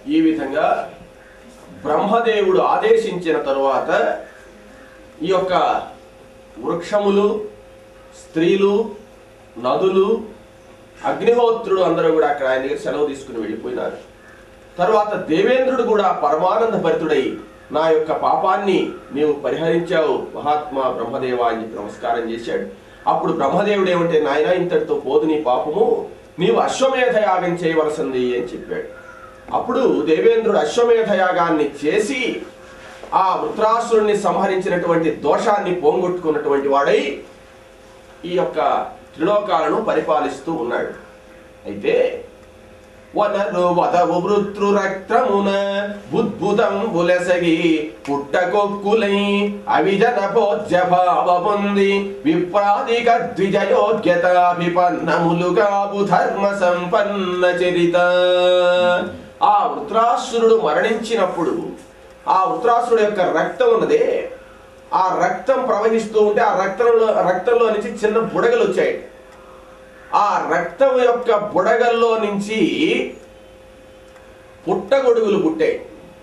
ఈ విధంగా బ్రహ్మదేవుడు ఆదేశించిన తరువాత ఈ యొక్క వృక్షములు స్త్రీలు నదులు అగ్నిహోత్రుడు అందరూ కూడా అక్కడ ఆయన దగ్గర సెలవు తీసుకుని వెళ్ళిపోయినారు తరువాత దేవేంద్రుడు కూడా పరమానంద భరితుడై నా యొక్క పాపాన్ని నీవు పరిహరించావు మహాత్మా బ్రహ్మదేవ అని చెప్పి నమస్కారం చేశాడు అప్పుడు బ్రహ్మదేవుడు ఏమంటే నాయన ఇంతటితో పోదు నీ పాపము నీవు అశ్వమేధ యాగం చేయవలసింది అని చెప్పాడు అప్పుడు దేవేంద్రుడు అశ్వమేధ యాగాన్ని చేసి ఆ వృత్రాసురుణ్ణి సంహరించినటువంటి దోషాన్ని పోంగొట్టుకున్నటువంటి వాడై ఈ యొక్క త్రిలోకాలను పరిపాలిస్తూ ఉన్నాడు అయితే వనరు వదవు వృత్రు రక్తమున బుద్భుతం బులసగి పుట్టకొక్కులై అవిజన భోజ్య భావ పొంది విప్రాదిక ద్విజయోగ్యత విపన్నములుగాబు ధర్మ సంపన్న చరిత ఆ వృత్రాసురుడు మరణించినప్పుడు ఆ వృత్రాసురుడు యొక్క రక్తం ఉన్నదే ఆ రక్తం ప్రవహిస్తూ ఉంటే ఆ రక్తంలో రక్తంలో నుంచి చిన్న బుడగలు వచ్చాయి ఆ రక్తం యొక్క బుడగల్లో నుంచి పుట్టగొడుగులు పుట్టాయి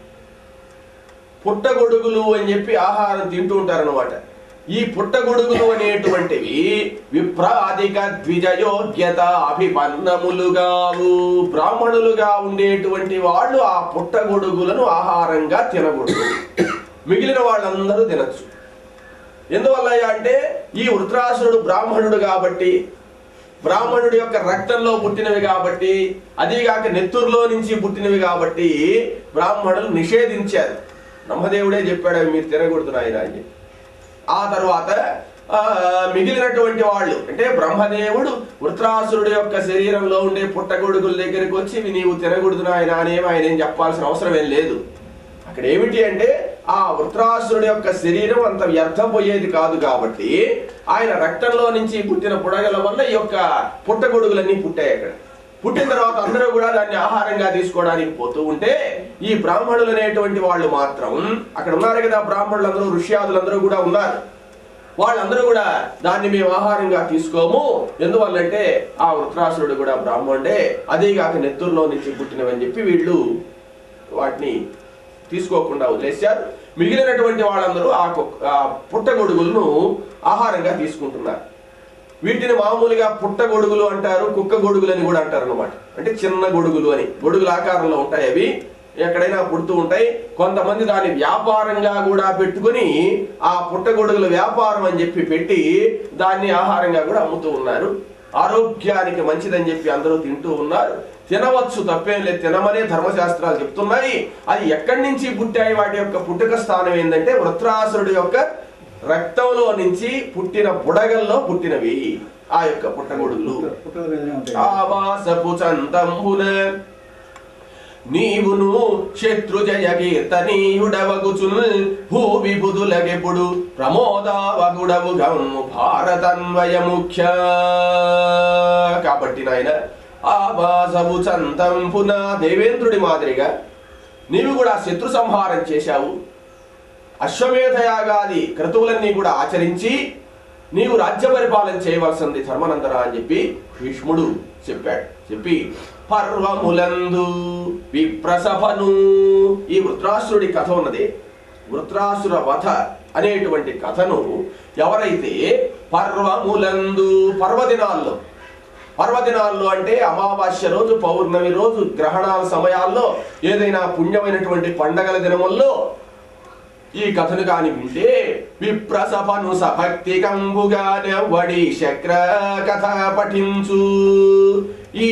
పుట్టగొడుగులు అని చెప్పి ఆహారం తింటూ ఉంటారనమాట ఈ పుట్టగొడుగులు అనేటువంటివి విప్రాధిక ద్విజయోగ్యత అభిపన్నములుగావు బ్రాహ్మణులుగా ఉండేటువంటి వాళ్ళు ఆ పుట్టగొడుగులను ఆహారంగా తినకూడదు మిగిలిన వాళ్ళందరూ తినచ్చు ఎందువల్ల అంటే ఈ వృత్రాసురుడు బ్రాహ్మణుడు కాబట్టి బ్రాహ్మణుడి యొక్క రక్తంలో పుట్టినవి కాబట్టి అదీగాక నెత్తురులో నుంచి పుట్టినవి కాబట్టి బ్రాహ్మణులు నిషేధించారు బ్రహ్మదేవుడే చెప్పాడు అవి మీరు తినకూడదు నాయన అని చెప్పి. ఆ తర్వాత ఆ, మిగిలినటువంటి వాళ్ళు అంటే బ్రహ్మదేవుడు వృత్రాసురుడి యొక్క శరీరంలో ఉండే పుట్టగొడుగుల దగ్గరికి వచ్చి ఇవి నీవు తినకూడదు నాయన అనేవి ఆయన ఏం చెప్పాల్సిన అవసరం ఏం లేదు అక్కడ ఏమిటి అంటే ఆ వృత్రాసురుడి యొక్క శరీరం అంత వ్యర్థం పోయేది కాదు కాబట్టి ఆయన రక్తంలో నుంచి పుట్టిన పుడగల వల్ల ఈ యొక్క పుట్టగొడుగులన్నీ పుట్టాయి అక్కడ పుట్టిన తర్వాత అందరూ కూడా దాన్ని ఆహారంగా తీసుకోవడానికి పోతూ ఉంటే ఈ బ్రాహ్మణులు అనేటువంటి వాళ్ళు మాత్రం అక్కడ ఉన్నారు కదా బ్రాహ్మణులందరూ ఋష్యాదులందరూ కూడా ఉన్నారు వాళ్ళందరూ కూడా దాన్ని మేము ఆహారంగా తీసుకోము ఎందువల్లంటే ఆ వృత్రాసురుడు కూడా బ్రాహ్మణుడే అదేగాక నెత్తూరులో నుంచి పుట్టినవని చెప్పి వీళ్ళు వాటిని తీసుకోకుండా వదిలేశారు మిగిలినటువంటి వాళ్ళందరూ ఆ కుక్క- ఆ పుట్టగొడుగులను ఆహారంగా తీసుకుంటున్నారు వీటిని మామూలుగా పుట్టగొడుగులు అంటారు కుక్క గొడుగులు అని కూడా అంటారు అనమాట అంటే చిన్న గొడుగులు అని గొడుగుల ఆకారంలో ఉంటాయి అవి ఎక్కడైనా పుడుతూ ఉంటాయి కొంతమంది దాన్ని వ్యాపారంగా కూడా పెట్టుకుని ఆ పుట్టగొడుగుల వ్యాపారం అని చెప్పి పెట్టి దాన్ని ఆహారంగా కూడా అమ్ముతూ ఉన్నారు ఆరోగ్యానికి మంచిదని చెప్పి అందరూ తింటూ ఉన్నారు తినవచ్చు తప్పేం లేదు తినమనే ధర్మశాస్త్రాలు చెప్తున్నాయి అది ఎక్కడి నుంచి పుట్టాయి వాటి యొక్క పుట్టుక స్థానం ఏంటంటే వృత్రాసురుడి యొక్క రక్తంలో నుంచి పుట్టిన బుడగల్లో పుట్టినవి ఆ యొక్క పుట్టగొడుగులు పుట్టలు వేదనే ఉంటాయి ఆవాసపు చంతంబున నీవును శత్రుజయ కీర్తనీయుడవగుచున్ భూమి బుధులగెప్పుడు ప్రమోదావగుడవు గమ్ము భారతన్వయ ముఖ్య కాబట్టి నాయన ఆవాసపు చంతంపున దేవేంద్రుడి మాదిరిగా నీవు కూడా శత్రు సంహారం చేశావు అశ్వమేధయాగాది క్రతువులన్నీ కూడా ఆచరించి నీవు రాజ్య పరిపాలన చేయవలసింది ధర్మనందన అని చెప్పి భీష్ముడు చెప్పాడు చెప్పి పర్వములందు విప్రసభను ఈ వృత్రాసురుడి కథ ఉన్నది వృత్రాసుర వధ అనేటువంటి కథను ఎవరైతే పర్వములందు పర్వదినాల్లో పర్వదినాల్లో అంటే అమావాస్య రోజు పౌర్ణమి రోజు గ్రహణాల సమయాల్లో ఏదైనా పుణ్యమైనటువంటి పండగల దినముల్లో ఈ కథను కాని వింటే విప్రసభను సభక్తి కంబుగానెవ్వడి శక్ర కథ పఠించు ఈ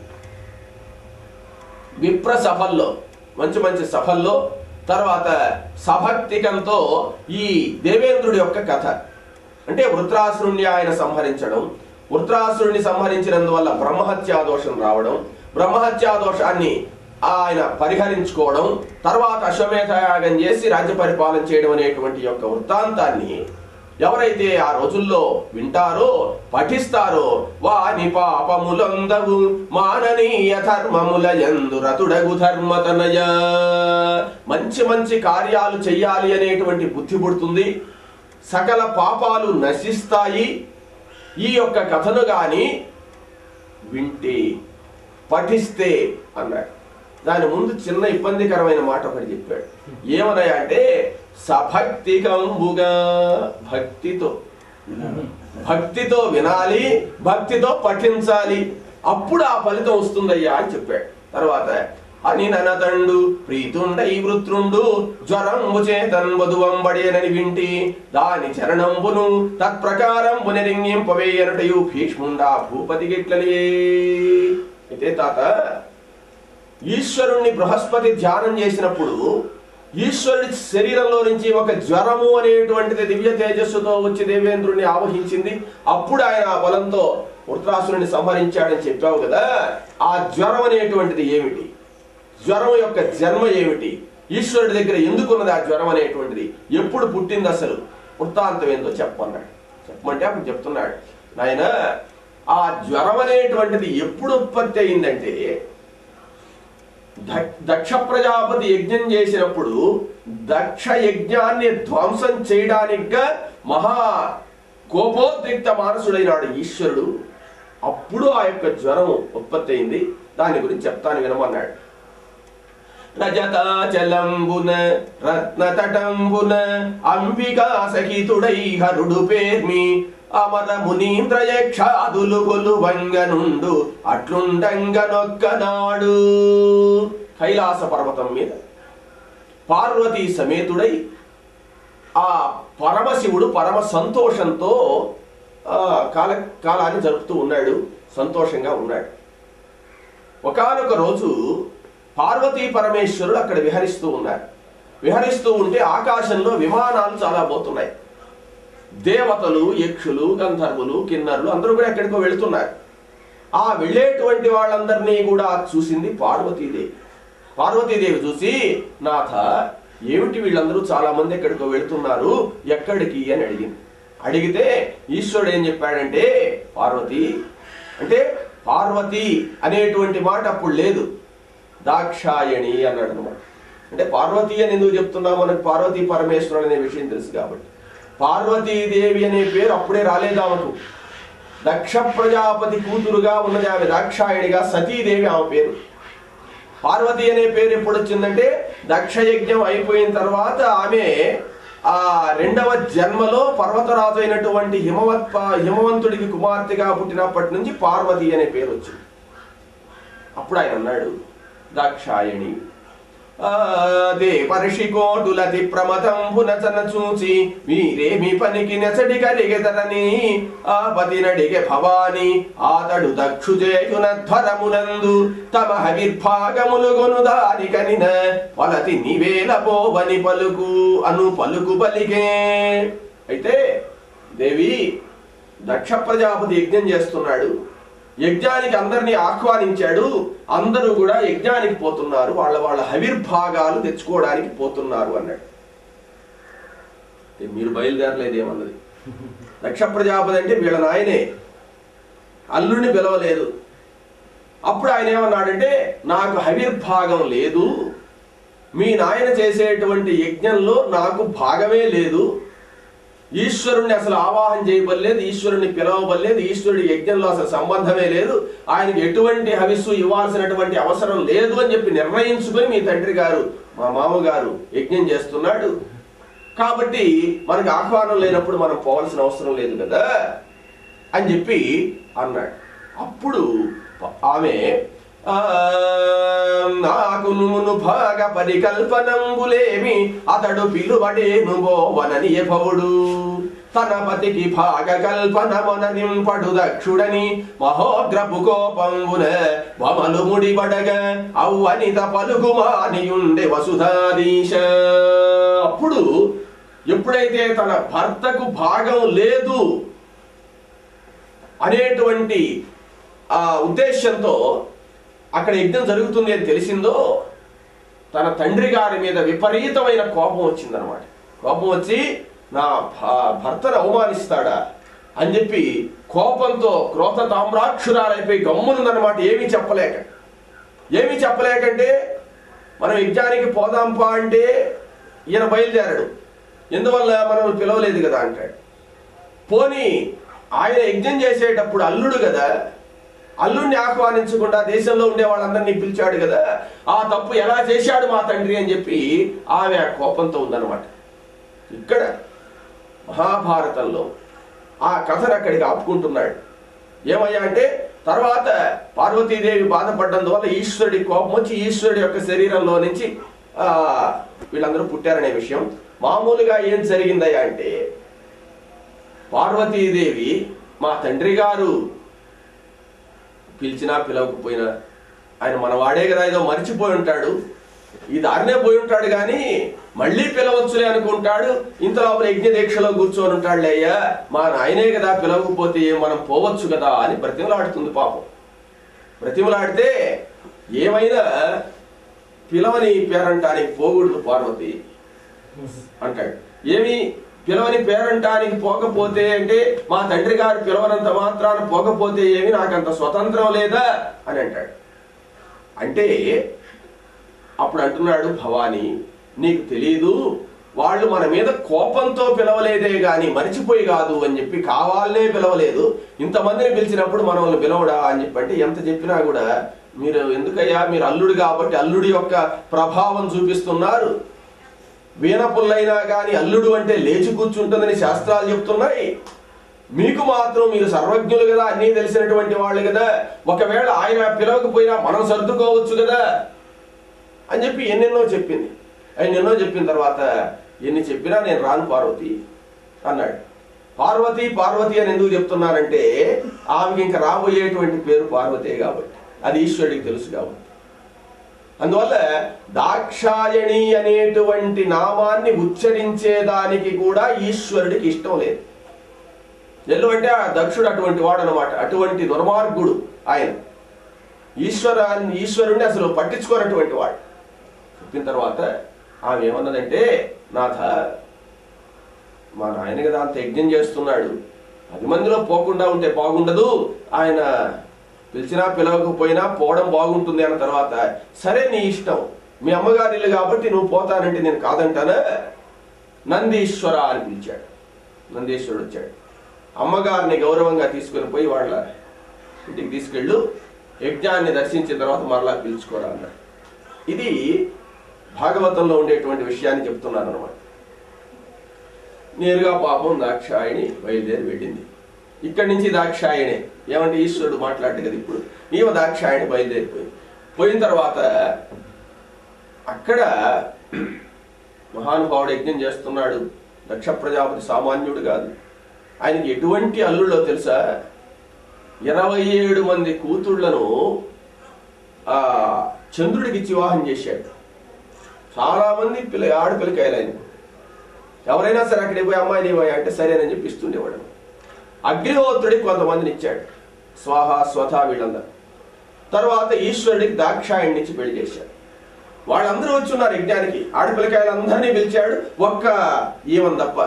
విప్ర సభల్లో మంచి మంచి సభల్లో తర్వాత సభక్తికంతో ఈ దేవేంద్రుడి యొక్క కథ అంటే వృత్రాసురుణ్ణి ఆయన సంహరించడం వృత్రాసురుణ్ణి సంహరించినందువల్ల బ్రహ్మహత్యా దోషం రావడం బ్రహ్మహత్యా దోషాన్ని ఆయన పరిహరించుకోవడం తర్వాత అశ్వమేధ యాగం చేసి రాజ్య పరిపాలన చేయడం అనేటువంటి యొక్క వృత్తాంతాన్ని ఎవరైతే ఆ రోజుల్లో వింటారో పఠిస్తారో వాని పాపములందవు మాననీయ ధర్మముల యందు రతుడగు ధర్మతనయ మంచి మంచి కార్యాలు చెయ్యాలి అనేటువంటి బుద్ధి పుడుతుంది సకల పాపాలు నశిస్తాయి ఈ యొక్క కథను గాని వింటే పఠిస్తే అన్నాడు దాని ముందు చిన్న ఇబ్బందికరమైన మాట ఒకటి చెప్పాడు ఏమన్నాయి అంటే సభక్తికంబుగా భక్తితో భక్తితో వినాలి భక్తితో పఠించాలి అప్పుడు ఆ ఫలితం వస్తుందయ్యా అని చెప్పాడు తర్వాత అని ననతండు ప్రీతుండై వృత్రుండు జ్వరంబు చేతన్ వధువంబడేనని వింటి దాని చరణంబును తత్ప్రకారంబు నెరింగింపవేయనటయు భీష్ముండా భూపతి గిట్లనే అయితే తాత ఈశ్వరుణ్ణి బృహస్పతి ధ్యానం చేసినప్పుడు ఈశ్వరుడి శరీరంలో నుంచి ఒక జ్వరము అనేటువంటిది దివ్య తేజస్సుతో వచ్చి దేవేంద్రుడిని ఆవహించింది అప్పుడు ఆయన ఆ బలంతో వృత్రాసురుని సంహరించాడని చెప్పావు కదా ఆ జ్వరం అనేటువంటిది ఏమిటి జ్వరం యొక్క జన్మ ఏమిటి ఈశ్వరుడి దగ్గర ఎందుకున్నది ఆ జ్వరం అనేటువంటిది ఎప్పుడు పుట్టింది అసలు వృత్తాంతం ఏందో చెప్పన్నాడు చెప్పమంటే అప్పుడు చెప్తున్నాడు నాయన ఆ జ్వరం అనేటువంటిది ఎప్పుడు ఉత్పత్తి అయిందంటే ద- దక్ష ప్రజాపతి యజ్ఞం చేసినప్పుడు దక్ష యజ్ఞాన్ని ధ్వంసం చేయడానికిగా మహా కోపోద్రిక్త మానసుడైనాడు ఈశ్వరుడు అప్పుడు ఆ యొక్క జ్వరం ఉత్పత్తి అయింది దాని గురించి చెప్తాను వినమన్నాడు రజతాచలంబున రత్నతటంబున అంబికా సహితుడై హరుడు పేర్మి అమర మునీంద్ర యక్షాదులు కొలువంగనుండు అట్లుండంగనొక్కనాడు కైలాస పర్వతం మీద పార్వతీ సమేతుడై ఆ పరమశివుడు పరమ సంతోషంతో ఆ, కాల కాలాన్ని జరుపుతూ ఉన్నాడు సంతోషంగా ఉన్నాడు ఒకానొక రోజు పార్వతీ పరమేశ్వరుడు అక్కడ విహరిస్తూ ఉన్నారు విహరిస్తూ ఉంటే ఆకాశంలో విమానాలు చాలా పోతున్నాయి దేవతలు యక్షులు గంధర్వులు కిన్నరులు అందరూ కూడా ఎక్కడికో వెళుతున్నారు ఆ వెళ్ళేటువంటి వాళ్ళందరినీ కూడా చూసింది పార్వతీదేవి పార్వతీదేవి చూసి నాథ ఏమిటి వీళ్ళందరూ చాలా మంది ఎక్కడికో వెళుతున్నారు ఎక్కడికి అని అడిగింది అడిగితే ఈశ్వరుడు ఏం చెప్పాడంటే పార్వతి అంటే పార్వతి అనేటువంటి మాట అప్పుడు లేదు దాక్షాయణి అన్నాడు అనమాట అంటే పార్వతి అని ఎందుకు చెప్తున్నా మనకు పార్వతీ పరమేశ్వరుడు అనే విషయం తెలుసు కాబట్టి పార్వతీదేవి అనే పేరు అప్పుడే రాలేదు ఆమెకు దక్ష ప్రజాపతి కూతురుగా ఉన్నది ఆమె దాక్షాయణిగా సతీదేవి ఆమె పేరు పార్వతి అనే పేరు ఎప్పుడు వచ్చిందంటే దక్షయజ్ఞం అయిపోయిన తర్వాత ఆమె ఆ రెండవ జన్మలో పర్వతరాజు అయినటువంటి హిమవత్ హిమవంతుడికి కుమార్తెగా పుట్టినప్పటి నుంచి పార్వతి అనే పేరు వచ్చింది అప్పుడు ఆయన అన్నాడు దాక్షాయణి దేవర్షి కోటులతి ప్రమదంబునచన చూచి మీరేమి పనికి నెసడి కలిగెదరని ఆపతి నడిగే భవాని ఆతడు దక్షుజేయున ధ్వరమునందు తమ హవిర్భాగములు గొను దాని కనిన వలతి నివేల పోవని పలుకు అను పలుకు పలికే అయితే దేవి దక్ష ప్రజాపతి యజ్ఞం చేస్తున్నాడు యజ్ఞానికి అందరినీ ఆహ్వానించాడు అందరూ కూడా యజ్ఞానికి పోతున్నారు వాళ్ళ వాళ్ళ హవిర్భాగాలు తెచ్చుకోవడానికి పోతున్నారు అన్నాడు ఏ మీరు బయలుదేరలేదేమన్నది దక్ష ప్రజాపతి అంటే వీళ్ళ నాయనే అల్లుడిని పిలవలేదు అప్పుడు ఆయన ఏమన్నాడంటే నాకు హవిర్భాగం లేదు మీ నాయన చేసేటువంటి యజ్ఞంలో నాకు భాగమే లేదు ఈశ్వరుణ్ణి అసలు ఆవాహన చేయబడలేదు ఈశ్వరుని పిలవబడలేదు ఈశ్వరుడి యజ్ఞంలో అసలు సంబంధమే లేదు ఆయనకి ఎటువంటి హవిస్సు ఇవ్వాల్సినటువంటి అవసరం లేదు అని చెప్పి నిర్ణయించుకొని మీ తండ్రి గారు మా మామగారు యజ్ఞం చేస్తున్నాడు కాబట్టి మనకి ఆహ్వానం లేనప్పుడు మనం పోవాల్సిన అవసరం లేదు కదా అని చెప్పి అన్నాడు అప్పుడు ఆమె "ఆ, నాకు నుమును భాగ పరికల్పనంబులేమి అతడు పిలువడేను బోవనని ఎభవుడు తన పతికి భాగ కల్పనమున నింపడు దక్షుడని మహోగ్రపు కోపంబున వమలు ముడిబడగ అవ్వనిత పలుకుమానియుండే వసుధాదీశ అప్పుడు ఎప్పుడైతే తన భర్తకు భాగం లేదు అనేటువంటి ఆ ఉద్దేశంతో అక్కడ యజ్ఞం జరుగుతుంది అని తెలిసిందో తన తండ్రి గారి మీద విపరీతమైన కోపం వచ్చిందనమాట కోపం వచ్చి నా భ- భర్తను అవమానిస్తాడా అని చెప్పి కోపంతో క్రోధ తామ్రాక్షురాలైపోయి గమ్మునుందనమాట ఏమీ చెప్పలేక ఏమీ చెప్పలేకంటే మనం యజ్ఞానికి పోదాంపా అంటే ఈయన బయలుదేరాడు ఎందువల్ల మనం పిలవలేదు కదా అంటాడు పోనీ ఆయన యజ్ఞం చేసేటప్పుడు అల్లుడు కదా అల్లుడిని ఆహ్వానించకుండా దేశంలో ఉండే వాళ్ళందరినీ పిలిచాడు కదా ఆ తప్పు ఎలా చేశాడు మా తండ్రి అని చెప్పి ఆమె ఆ కోపంతో ఉందన్నమాట ఇక్కడ మహాభారతంలో ఆ కథను అక్కడికి ఆపుకుంటున్నాడు ఏమయ్యా అంటే తర్వాత పార్వతీదేవి బాధపడడం ఈశ్వరుడి కోపం వచ్చి ఈశ్వరుడి యొక్క శరీరంలో నుంచి ఆ వీళ్ళందరూ పుట్టారనే విషయం మామూలుగా ఏం జరిగిందయ్యా అంటే పార్వతీదేవి మా తండ్రి గారు పిలిచినా పిలవకపోయినా ఆయన మనవాడే కదా ఏదో మర్చిపోయి ఉంటాడు ఈ దారినే పోయి ఉంటాడు కానీ మళ్ళీ పిలవచ్చులే అనుకుంటాడు ఇంత లోపల యజ్ఞ దీక్షలో కూర్చొని ఉంటాడులే అయ్యా మా నాయనే కదా పిలవకపోతే మనం పోవచ్చు కదా అని బ్రతిమలాడుతుంది పాపం బ్రతిమలాడితే ఏమైనా పిలవని పేరంటానికి పోకూడదు పార్వతి అంటాడు ఏమి పిలవని పేరంటానికి పోకపోతే అంటే మా తండ్రి గారు పిలవనంత మాత్రాన పోకపోతే ఏమి నాకంత స్వతంత్రం లేదా అని అంటాడు అంటే అప్పుడు అంటున్నాడు భవానీ నీకు తెలియదు వాళ్ళు మన మీద కోపంతో పిలవలేదే గాని మరిచిపోయి కాదు అని చెప్పి కావాలనే పిలవలేదు ఇంతమందిని పిలిచినప్పుడు మనల్ని పిలవడా అని చెప్పి అంటే ఎంత చెప్పినా కూడా మీరు ఎందుకయ్యా మీరు అల్లుడు కాబట్టి అల్లుడి యొక్క ప్రభావం చూపిస్తున్నారు వీణ పుల్లైనా గాని అల్లుడు అంటే లేచి కూర్చుంటుందని శాస్త్రాలు చెప్తున్నాయి మీకు మాత్రం మీరు సర్వజ్ఞులు కదా అన్నీ తెలిసినటువంటి వాళ్ళు కదా ఒకవేళ ఆయన పిలవకపోయినా మనం సర్దుకోవచ్చు కదా అని చెప్పి ఎన్నెన్నో చెప్పింది ఆయన ఎన్నో చెప్పిన తర్వాత ఎన్ని చెప్పినా నేను రాను పార్వతి అన్నాడు పార్వతి పార్వతి అని ఎందుకు చెప్తున్నానంటే ఆమెకి ఇంకా రాబోయేటువంటి పేరు పార్వతే కాబట్టి అది ఈశ్వరుడికి తెలుసు కాబట్టి అందువల్ల దాక్షాయణి అనేటువంటి నామాన్ని ఉచ్చరించేదానికి కూడా ఈశ్వరుడికి ఇష్టం లేదు ఎల్లు అంటే ఆ దక్షుడు అటువంటి వాడు అనమాట అటువంటి దుర్మార్గుడు ఆయన ఈశ్వర ఈశ్వరుణ్ణి అసలు పట్టించుకోనటువంటి వాడు చెప్పిన తర్వాత ఆమె ఏమన్నదంటే నాథ మా నాయన కదా అంత యజ్ఞం చేస్తున్నాడు పది మందిలో పోకుండా ఉంటే బాగుండదు ఆయన పిలిచినా పిలవకపోయినా పోవడం బాగుంటుంది అన్న తర్వాత సరే నీ ఇష్టం మీ అమ్మగారి ఇల్లు కాబట్టి నువ్వు పోతానంటే నేను కాదంటానా నందీశ్వర అని పిలిచాడు నందీశ్వరుడు వచ్చాడు అమ్మగారిని గౌరవంగా తీసుకుని పోయి వాళ్ళ ఇంటికి తీసుకెళ్ళు యజ్ఞాన్ని దర్శించిన తర్వాత మరలా పిలుచుకోరా అన్నాడు ఇది భాగవతంలో ఉండేటువంటి విషయాన్ని చెప్తున్నాను అనమాట నేరుగా పాపం దాక్షాయిని బయలుదేరి వెళ్ళింది ఇక్కడి నుంచి దాక్షాయణే ఏమంటే ఈశ్వరుడు మాట్లాడు కదా ఇప్పుడు ఈమె దాక్షాయణి బయలుదేరిపోయింది పోయిన తర్వాత అక్కడ మహానుభావుడు యజ్ఞం చేస్తున్నాడు దక్ష ప్రజాపతి సామాన్యుడు కాదు ఆయనకి ఎటువంటి అల్లుళ్ళో తెలుసా ఇరవై ఏడు మంది కూతుళ్లను ఆ చంద్రుడికి ఇచ్చి వివాహం చేశాడు చాలా మంది పిల్ల ఆడపిల్లకాయలు ఆయన ఎవరైనా సరే అక్కడికి పోయి అమ్మాయిని ఇవ్వాలి అంటే సరేనని చెప్పి ఇస్తుండేవాడు అగ్నిహోత్రుడికి కొంతమందిని ఇచ్చాడు స్వాహ స్వథ వీళ్ళందరూ తర్వాత ఈశ్వరుడికి దాక్షాయణి నుంచి పెళ్లి చేశాడు వాళ్ళందరూ వచ్చి ఉన్నారు యజ్ఞానికి ఆడపిల్లకాయలందరినీ పిలిచాడు ఒక్క ఈవన్ తప్ప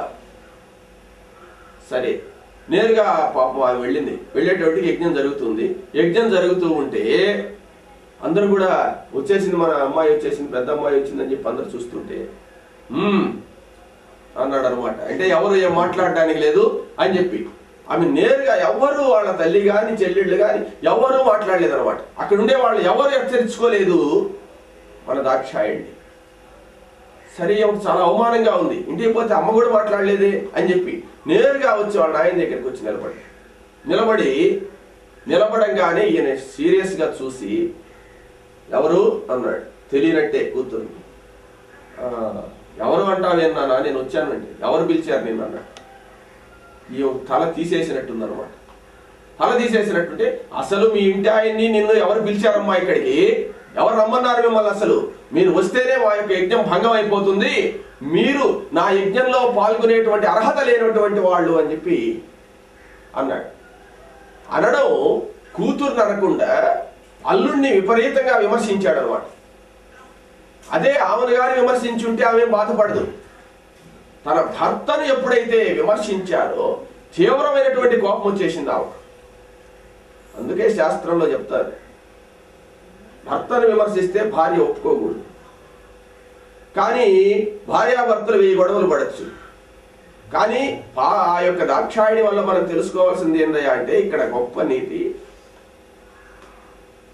సరే నేరుగా పాపం ఆమె వెళ్ళింది వెళ్ళేటప్పటికి యజ్ఞం జరుగుతుంది యజ్ఞం జరుగుతూ ఉంటే అందరూ కూడా వచ్చేసింది మన అమ్మాయి వచ్చేసింది పెద్ద అమ్మాయి వచ్చిందని చెప్పి అందరు చూస్తుంటే "మ్మ్" అన్నాడు అనమాట అంటే ఎవరు ఏం మాట్లాడడానికి లేదు అని చెప్పి ఆమె నేరుగా ఎవరు వాళ్ళ తల్లి గాని చెల్లెళ్ళు గాని ఎవరు మాట్లాడలేదు అనమాట అక్కడ ఉండే వాళ్ళు ఎవరు హెచ్చరించుకోలేదు మన దాక్షాయండి సరే ఆమెకు చాలా అవమానంగా ఉంది ఇంటికి పోతే అమ్మ కూడా మాట్లాడలేదే అని చెప్పి నేరుగా వచ్చి వాళ్ళ ఆయన దగ్గరికి వచ్చి నిలబడి నిలబడి నిలబడంగానే ఈయన సీరియస్ గా చూసి ఎవరు అన్నాడు తెలియనట్టే కూతురు "ఆ, ఎవరు అంటావేనా నేను వచ్చానంటే ఎవరు పిలిచారు నేను అన్నాడు ఈ తల తీసేసినట్టుంది అనమాట తల తీసేసినట్టుంటే అసలు మీ ఇంటి ఆయన్ని నిన్ను ఎవరు పిలిచారమ్మా ఇక్కడికి ఎవరు రమ్మన్నారు మిమ్మల్ని అసలు మీరు వస్తేనే మా యొక్క యజ్ఞం భంగం అయిపోతుంది మీరు నా యజ్ఞంలో పాల్గొనేటువంటి అర్హత లేనటువంటి వాళ్ళు అని చెప్పి అన్నాడు అనడం కూతుర్ని అనకుండా అల్లుడిని విపరీతంగా విమర్శించాడు అనమాట అదే ఆమెను గాని విమర్శించుంటే ఆమె బాధపడదు తన భర్తను ఎప్పుడైతే విమర్శించారో తీవ్రమైనటువంటి కోపం వచ్చేసింది ఆమె అందుకే శాస్త్రంలో చెప్తారు భర్తను విమర్శిస్తే భార్య ఒప్పుకోకూడదు కానీ భార్యాభర్తలు వెయ్యి గొడవలు పడచ్చు కానీ ఆ ఆ యొక్క దాక్షాయణి వల్ల మనం తెలుసుకోవాల్సింది ఏందయ్యా అంటే ఇక్కడ గొప్ప నీతి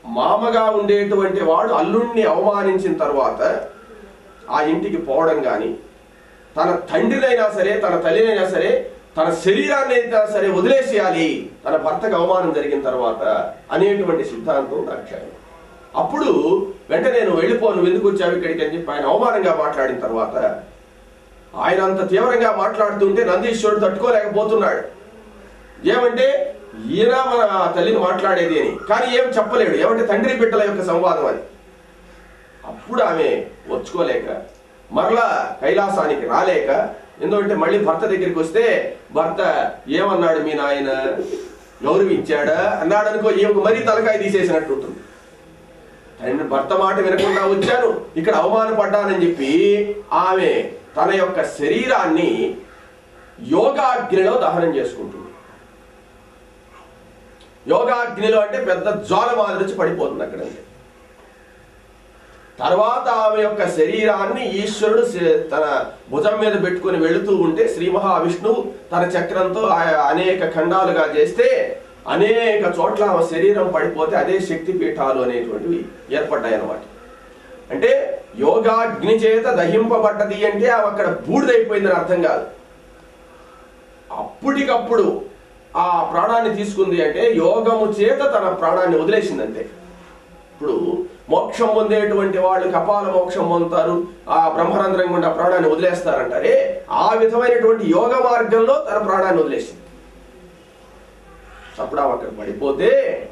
మామగా ఉండేటువంటి వాడు అల్లుణ్ణి అవమానించిన తర్వాత ఆ ఇంటికి పోవడం కానీ తన తండ్రినైనా సరే తన తల్లినైనా సరే తన శరీరాన్ని అయినా సరే వదిలేసేయాలి తన భర్తకు అవమానం జరిగిన తర్వాత అనేటువంటి సిద్ధాంతం దాక్షాయణం అప్పుడు వెంటనే నేను వెళ్ళిపో నువ్వు ఎందుకు వచ్చావు ఇక్కడికి అని చెప్పి ఆయన అవమానంగా మాట్లాడిన తర్వాత ఆయన అంత తీవ్రంగా మాట్లాడుతుంటే నందీశ్వరుడు తట్టుకోలేకపోతున్నాడు ఏమంటే ఈయన మన తల్లిని మాట్లాడేది అని కానీ ఏం చెప్పలేడు ఏమంటే తండ్రి బిడ్డల యొక్క సంవాదం అని అప్పుడు ఆమె వచ్చుకోలేక మరలా కైలాసానికి రాలేక ఎందుకంటే మళ్ళీ భర్త దగ్గరికి వస్తే భర్త ఏమన్నాడు మీ నాయన గౌరవించాడా అన్నాడు అనుకో ఈమెకు మరీ తలకాయ తీసేసినట్టు ఉంటుంది తండ్రి భర్త మాట వినకుండా వచ్చాను ఇక్కడ అవమానపడ్డానని చెప్పి ఆమె తన యొక్క శరీరాన్ని యోగాగ్నిలో దహనం చేసుకుంటుంది యోగాగ్నిలో అంటే పెద్ద జ్వాల మాదిరి వచ్చి పడిపోతుంది అక్కడ తర్వాత ఆమె యొక్క శరీరాన్ని ఈశ్వరుడు శ- తన భుజం మీద పెట్టుకుని వెళుతూ ఉంటే శ్రీ మహావిష్ణువు తన చక్రంతో ఆ- అనేక ఖండాలుగా చేస్తే అనేక చోట్ల ఆమె శరీరం పడిపోతే అదే శక్తి పీఠాలు అనేటువంటివి ఏర్పడ్డాయి అన్నమాట అంటే యోగాగ్ని చేత దహింపబడ్డది అంటే ఆమె అక్కడ బూడిదైపోయిందని అర్థం కాదు అప్పటికప్పుడు ఆ ప్రాణాన్ని తీసుకుంది అంటే యోగము చేత తన ప్రాణాన్ని వదిలేసింది అంతే ఇప్పుడు మోక్షం పొందేటువంటి వాళ్ళు కపాల మోక్షం పొందుతారు ఆ బ్రహ్మరంధ్రం గుండా ప్రాణాన్ని వదిలేస్తారంటారే ఆ విధమైనటువంటి యోగ మార్గంలో తన ప్రాణాన్ని వదిలేసింది అప్పుడు ఆమె అక్కడ పడిపోతే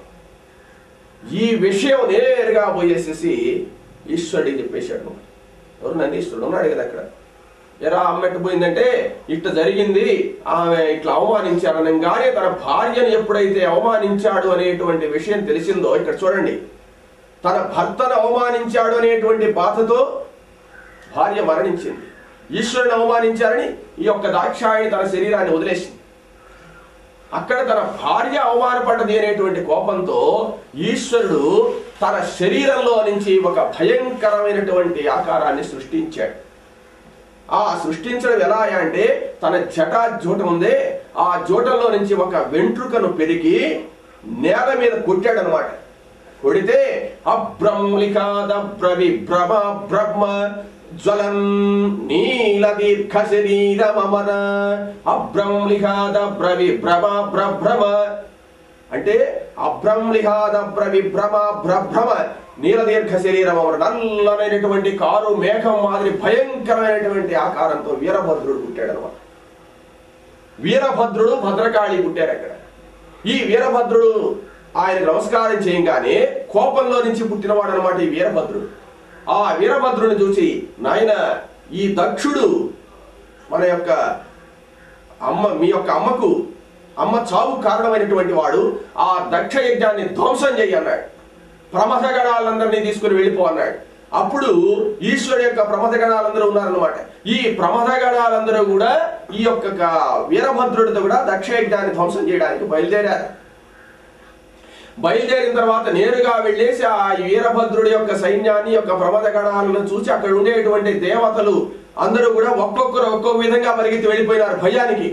ఈ విషయం నేరుగా పోయేసేసి ఈశ్వరుడికి చెప్పేశాడు ఎవరు నందీశ్వరుడు ఉన్నాడు కదా అక్కడ ఎరా అమ్మెట్టు పోయిందంటే ఇట్లా జరిగింది ఆమె ఇట్లా అవమానించారనగానే తన భార్యను ఎప్పుడైతే అవమానించాడు అనేటువంటి విషయం తెలిసిందో ఇక్కడ చూడండి తన భర్తను అవమానించాడు అనేటువంటి బాధతో భార్య మరణించింది ఈశ్వరుని అవమానించారని ఈ యొక్క దాక్షాయణి తన శరీరాన్ని వదిలేసింది అక్కడ తన భార్య అవమానపడ్డది అనేటువంటి కోపంతో ఈశ్వరుడు తన శరీరంలో నుంచి ఒక భయంకరమైనటువంటి ఆకారాన్ని సృష్టించాడు ఆ సృష్టించడం ఎలా అంటే తన జటా జూటం ఉందే ఆ జూటంలో నుంచి ఒక వెంట్రుకను పెరిగి నేల మీద కొట్టాడు అనమాట కొడితే అబ్రహ్లికాదబ్రవి భ్రమ బ్రహ్మ జ్వలం నీల దీర్ఘ శరీరమన అబ్రహ్లికాదబ్రవి భ్రమ భ్రభ్రమ అంటే అభ్రంలిహాద ప్రవిభ్రమ భ్రభ్రమ నీలదీర్ఘ శరీరం అవరు నల్లనైనటువంటి కారు మేఘం మాదిరి భయంకరమైనటువంటి ఆకారంతో వీరభద్రుడు పుట్టాడు అనమాట వీరభద్రుడు భద్రకాళి పుట్టారు అక్కడ ఈ వీరభద్రుడు ఆయన నమస్కారం చేయగానే కోపంలో నుంచి పుట్టినవాడు అనమాట ఈ వీరభద్రుడు ఆ వీరభద్రుని చూసి నాయన ఈ దక్షుడు మన యొక్క అమ్మ మీ యొక్క అమ్మకు అమ్మ చావు కారణమైనటువంటి వాడు ఆ దక్ష యజ్ఞాన్ని ధ్వంసం చెయ్యి అన్నాడు ప్రమథ గణాలందరినీ తీసుకుని వెళ్ళిపో అన్నాడు అప్పుడు ఈశ్వరుడు యొక్క ప్రమథ గణాలందరూ ఉన్నారన్నమాట ఈ ప్రమథ గణాలందరూ కూడా ఈ యొక్క క- వీరభద్రుడితో కూడా దక్ష యజ్ఞాన్ని ధ్వంసం చేయడానికి బయలుదేరారు బయలుదేరిన తర్వాత నేరుగా వెళ్ళేసి ఆ వీరభద్రుడి యొక్క సైన్యాన్ని యొక్క ప్రమద గణాలను చూసి అక్కడ ఉండేటువంటి దేవతలు అందరూ కూడా ఒక్కొక్కరు ఒక్కొక్క విధంగా పరిగెత్తి వెళ్ళిపోయినారు భయానికి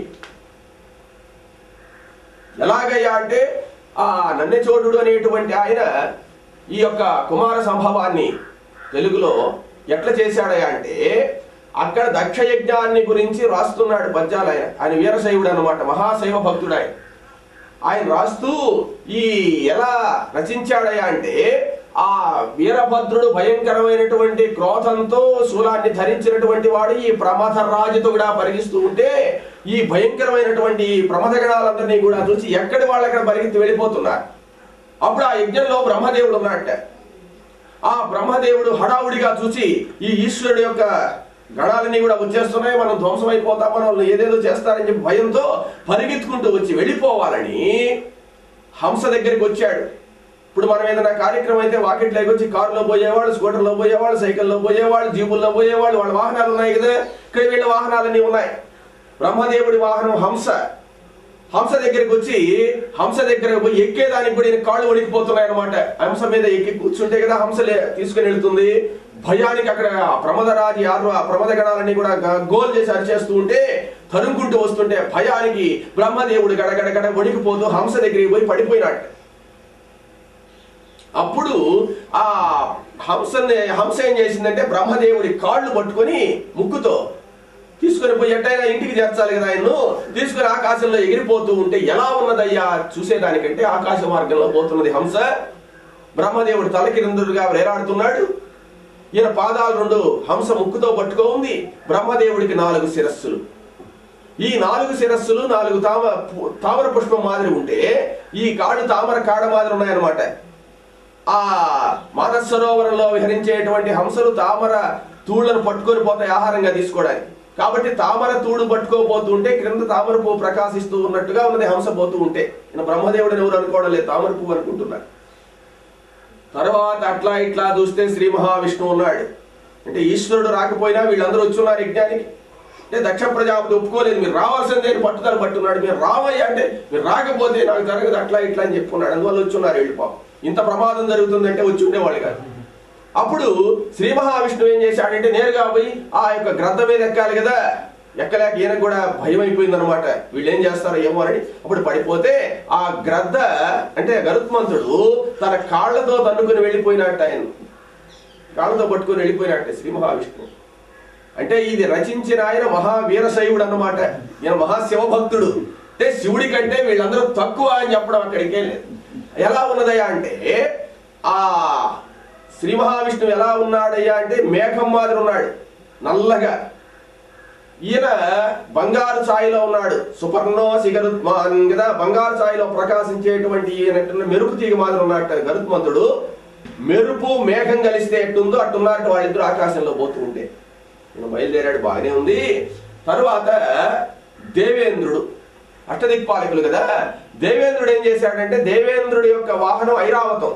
ఎలాగయ్యా అంటే ఆ నన్నెచోడుడు అనేటువంటి ఆయన ఈ యొక్క కుమార సంభవాన్ని తెలుగులో ఎట్లా చేశాడయ్యా అంటే అక్కడ దక్ష యజ్ఞాన్ని గురించి రాస్తున్నాడు పద్యాలు ఆయన ఆయన వీరశైవుడు అనమాట మహాశైవ భక్తుడు ఆయన ఆయన రాస్తూ ఈ ఎలా రచించాడయ్యా అంటే ఆ వీరభద్రుడు భయంకరమైనటువంటి క్రోధంతో శూలాన్ని ధరించినటువంటి వాడు ఈ ప్రమథ రాజుతో కూడా పరిగిస్తూ ఉంటే ఈ భయంకరమైనటువంటి ప్రమథ గణాలందరినీ కూడా చూసి ఎక్కడి వాళ్ళు అక్కడ పరిగెత్తి వెళ్ళిపోతున్నారు అప్పుడు ఆ యజ్ఞంలో బ్రహ్మదేవుడు ఉన్నట్ట ఆ బ్రహ్మదేవుడు హడావుడిగా చూసి ఈ ఈశ్వరుడు యొక్క గణాలన్నీ కూడా వచ్చేస్తున్నాయి మనం ధ్వంసం అయిపోతాం మనం ఏదేదో చేస్తారని చెప్పి భయంతో పరిగెత్తుకుంటూ వచ్చి వెళ్ళిపోవాలని హంస దగ్గరికి వచ్చాడు ఇప్పుడు మనం ఏదైనా కార్యక్రమం అయితే వాకిట్లోకి వచ్చి కారులో పోయేవాళ్ళు స్కూటర్లో పోయేవాళ్ళు సైకిల్లో పోయేవాళ్ళు జీబుల్లో పోయేవాళ్ళు వాళ్ళ వాహనాలు ఉన్నాయి కదా ఇక్కడ వీళ్ళ వాహనాలన్నీ ఉన్నాయి బ్రహ్మదేవుడి వాహనం హంస హంస దగ్గరికి వచ్చి హంస దగ్గర పోయి ఎక్కేదానికి కూడా ఈయన కాళ్ళు వణికిపోతున్నాయి అనమాట హంస మీద ఎక్కి కూర్చుంటే కదా హంస లే- తీసుకుని వెళ్తుంది భయానికి అక్కడ ఆ ప్రమదరాజు యారు ఆ ప్రమద గణాలన్నీ కూడా గ- గోల్ చేసి అరిచేస్తూ ఉంటే తరుముకుంటూ వస్తుంటే భయానికి బ్రహ్మదేవుడు గడగడ గడ వణికిపోతూ హంస దగ్గరికి పోయి పడిపోయినాడు అప్పుడు ఆ హంసని హంస ఏం చేసిందంటే బ్రహ్మదేవుడి కాళ్ళు పట్టుకొని ముక్కుతో తీసుకొని పోయి ఎట్టయినా ఇంటికి చేర్చాలి కదా ఆయన్ను తీసుకొని ఆకాశంలో ఎగిరిపోతూ ఉంటే ఎలా ఉన్నదయ్యా చూసేదానికంటే ఆకాశ మార్గంలో పోతున్నది హంస బ్రహ్మదేవుడు తలకిరిందుడుగా వేలాడుతున్నాడు ఈయన పాదాలు రెండు హంస ముక్కుతో పట్టుకో ఉంది బ్రహ్మదేవుడికి నాలుగు శిరస్సులు ఈ నాలుగు శిరస్సులు నాలుగు తామ పు- తామర పుష్పం మాదిరి ఉంటే ఈ కాడు తామర కాడ మాదిరి ఉన్నాయన్నమాట ఆ మానస సరోవరంలో విహరించేటువంటి హంసలు తామర తూళ్లను పట్టుకొని పోతాయి ఆహారంగా తీసుకోవడానికి కాబట్టి తామర తూడు పట్టుకోపోతుంటే క్రింద తామర పువ్వు ప్రకాశిస్తూ ఉన్నట్టుగా ఉన్నది హంస పోతూ ఉంటే ఈయన బ్రహ్మదేవుడిని ఎవరు అనుకోవడం లేదు తామర పువ్వు అనుకుంటున్నారు తర్వాత అట్లా ఇట్లా చూస్తే శ్రీ మహావిష్ణువు ఉన్నాడు అంటే ఈశ్వరుడు రాకపోయినా వీళ్ళందరూ వచ్చున్నారు యజ్ఞానికి అంటే దక్ష ప్రజాపతి ఒప్పుకోలేదు మీరు రావాల్సిందే అని పట్టుదల పట్టున్నాడు మీరు రావయ్యా అంటే మీరు రాకపోతే నాకు జరగదు అట్లా ఇట్లా అని చెప్పుకున్నాడు అందువల్ల వచ్చున్నారు వీళ్ళు పాపం ఇంత ప్రమాదం జరుగుతుందంటే వచ్చి ఉండేవాళ్ళు కాదు అప్పుడు శ్రీ మహావిష్ణువు ఏం చేశాడంటే నేరుగా పోయి ఆ యొక్క గ్రంథ మీద ఎక్కాలి కదా ఎక్కలేక ఈయన కూడా భయం అయిపోయింది అనమాట వీళ్ళు ఏం చేస్తారో ఏమో అని అప్పుడు పడిపోతే ఆ గ్రద్ద అంటే గరుత్మంతుడు తన కాళ్ళతో తన్నుకుని వెళ్ళిపోయినట్టు ఆయన కాళ్ళతో పట్టుకుని వెళ్ళిపోయినట్టే శ్రీ మహావిష్ణువు అంటే ఇది రచించిన ఆయన మహావీరశైవుడు అన్నమాట ఈయన మహాశివభక్తుడు అంటే శివుడి కంటే వీళ్ళందరూ తక్కువ అని చెప్పడం అక్కడికే లేదు ఎలా ఉన్నదయ్యా అంటే ఆ శ్రీ మహావిష్ణువు ఎలా ఉన్నాడయ్యా అంటే మేఘం మాదిరి ఉన్నాడు నల్లగా ఈయన బంగారు ఛాయలో ఉన్నాడు సుపర్ణో సిగరుత్మాన్ కదా బంగారు ఛాయలో ప్రకాశించేటువంటి ఈయన మెరుపు తీగ మాదిరి ఉన్నట్టు గరుత్మంతుడు మెరుపు మేఘం కలిస్తే ఎట్టుందో అట్టున్నట్టు వాళ్ళిద్దరు ఆకాశంలో పోతూ ఉంటే ఈయన బయలుదేరాడు బాగానే ఉంది తరువాత దేవేంద్రుడు అష్టదిక్పాలకులు కదా దేవేంద్రుడు ఏం చేశాడంటే దేవేంద్రుడి యొక్క వాహనం ఐరావతం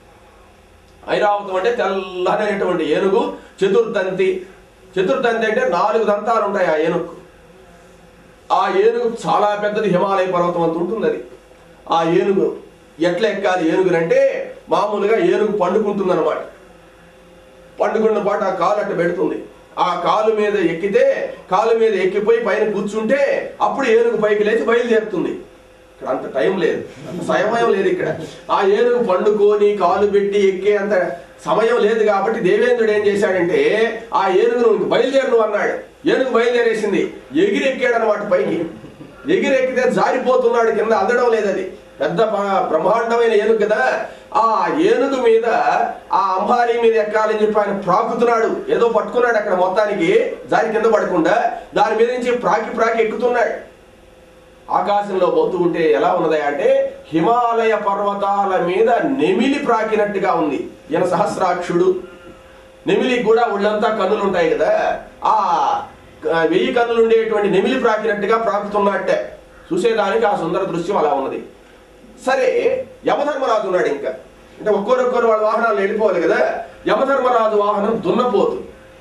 ఐరావతం అంటే తెల్లనైనటువంటి ఏనుగు చతుర్దంతి చతుర్దంతి అంటే నాలుగు దంతాలు ఉంటాయి ఆ ఏనుగు ఆ ఏనుగు చాలా పెద్దది హిమాలయ పర్వతం అంత ఉంటుంది అది ఆ ఏనుగు ఎట్లా ఎక్కాలి ఏనుగునంటే మామూలుగా ఏనుగు పండుకుంటుంది అనమాట పండుకున్న పాటు ఆ కాలు అట్ట పెడుతుంది ఆ కాలు మీద ఎక్కితే కాలు మీద ఎక్కిపోయి పైన కూర్చుంటే అప్పుడు ఏనుగు పైకి లేచి బయలుదేరుతుంది ఇక్కడ అంత టైం లేదు అంత సమయం లేదు ఇక్కడ ఆ ఏనుగు పండుకొని కాలు పెట్టి ఎక్కే అంత సమయం లేదు కాబట్టి దేవేంద్రుడు ఏం చేశాడంటే ఆ ఏనుగును ఇంక బయలుదేరు నువ్వు అన్నాడు ఏనుగు బయలుదేరేసింది ఎగిరి ఎక్కాడు అనమాట పైకి ఎగిరి ఎక్కితే జారిపోతున్నాడు కింద అందడం లేదు అది పెద్ద ప- బ్రహ్మాండమైన ఏనుగు కదా ఆ ఏనుగు మీద ఆ అంబారీ మీద ఎక్కాలని చెప్పి ఆయన ప్రాకుతున్నాడు ఏదో పట్టుకున్నాడు అక్కడ మొత్తానికి జారి కింద పడకుండా దాని మీద నుంచి ప్రాకి ప్రాకి ఎక్కుతున్నాడు ఆకాశంలో పోతూ ఉంటే ఎలా ఉన్నది అంటే హిమాలయ పర్వతాల మీద నెమిలి ప్రాకినట్టుగా ఉంది ఈయన సహస్రాక్షుడు నెమిలికి కూడా ఒళ్ళంతా కన్నులు ఉంటాయి కదా ఆ ఆ వెయ్యి కన్నులు ఉండేటువంటి నెమిలి ప్రాకినట్టుగా ప్రాకుతున్నట్టే చూసేదానికి ఆ సుందర దృశ్యం అలా ఉన్నది సరే యమధర్మరాజు ఉన్నాడు ఇంకా అంటే ఒక్కొరొక్కరు వాళ్ళ వాహనాలు వెళ్ళిపోవాలి కదా యమధర్మరాజు వాహనం దున్నపోతు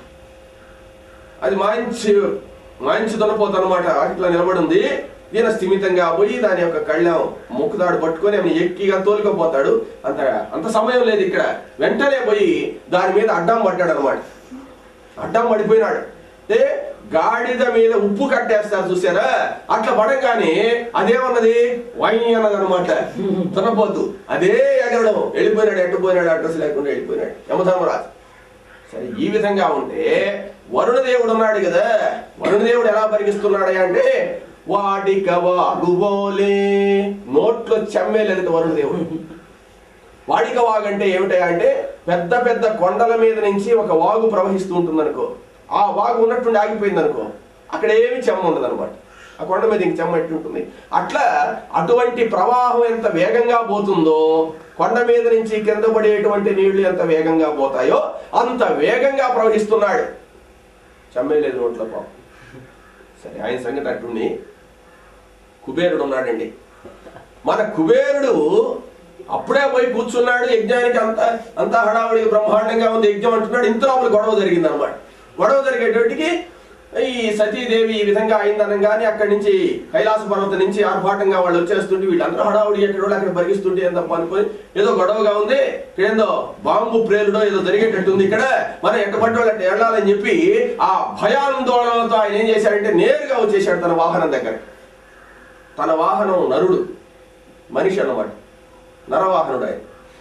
అది మంచి మంచి దున్నపోతు అనమాట ఇట్లా నిలబడి ఉంది ఈయన స్థిమితంగా పోయి దాని యొక్క కళ్ళం ముక్కుదాడు పట్టుకొని ఆమె ఎక్కిగా తోలుకపోతాడు అంత అంత సమయం లేదు ఇక్కడ వెంటనే పోయి దాని మీద అడ్డం పడ్డాడు అనమాట అడ్డం పడిపోయినాడు అంటే గాడిద మీద ఉప్పు కట్టేస్తారు చూసారా అట్లా పడంగానే అదేమన్నది వై అన్నది అనమాట దున్నపోతు అదే ఎగరడం వెళ్ళిపోయినాడు ఎట్టుపోయినాడు అడ్రస్ లేకుండా వెళ్ళిపోయినాడు యమధర్మరాజు సరే ఈ విధంగా ఉంటే వరుణదేవుడు ఉన్నాడు కదా వరుణదేవుడు ఎలా పరిగిస్తున్నాడు అంటే వాటిక వాగుబోలే నోట్లో చెమ్మేలేదు వరుణదేవుడు వాడిక వాగు అంటే ఏమిటా అంటే పెద్ద పెద్ద కొండల మీద నుంచి ఒక వాగు ప్రవహిస్తూ ఉంటుంది అనుకో ఆ వాగు ఉన్నట్టుండి ఆగిపోయింది అనుకో అక్కడ ఏమి చెమ్మ ఉండదు అనమాట ఆ కొండ మీద ఇంక చెమ్మ ఎట్టు ఉంటుంది అట్లా అటువంటి ప్రవాహం ఎంత వేగంగా పోతుందో కొండ మీద నుంచి కింద పడేటువంటి నీళ్లు ఎంత వేగంగా పోతాయో అంత వేగంగా ప్రవహిస్తున్నాడు చెమ్మేలేదు నోట్లో పాపం సరే ఆయన సంగతి అట్టుండి కుబేరుడు ఉన్నాడండి మన కుబేరుడు అప్పుడే పోయి కూర్చున్నాడు యజ్ఞానికి అంత అంత హడావుడికి బ్రహ్మాండంగా ఉంది యజ్ఞం అంటున్నాడు ఇంత లోపల గొడవ జరిగింది అనమాట గొడవ జరిగేటప్పటికి ఈ సతీదేవి ఈ విధంగా అయిందనగానే అక్కడి నుంచి కైలాస పర్వతం నుంచి ఆర్భాటంగా వాళ్ళు వచ్చేస్తుంటే వీళ్ళందరూ హడావుడి ఎక్కడో అక్కడ పరిగిస్తుంటే ఏం తప్ప అనుకొని ఏదో గొడవగా ఉంది ఇక్కడ ఏందో బాంబు ప్రేరుడో ఏదో జరిగేటట్టుంది ఇక్కడ మనం ఎట్టబడ్డ వాళ్ళు అట్ట వెళ్ళాలని చెప్పి ఆ భయాందోళనలతో ఆయన ఏం చేశాడంటే నేరుగా వచ్చేసాడు తన వాహనం దగ్గర తన వాహనం నరుడు మనిషి అన్నమాట నరవాహనుడు ఆయన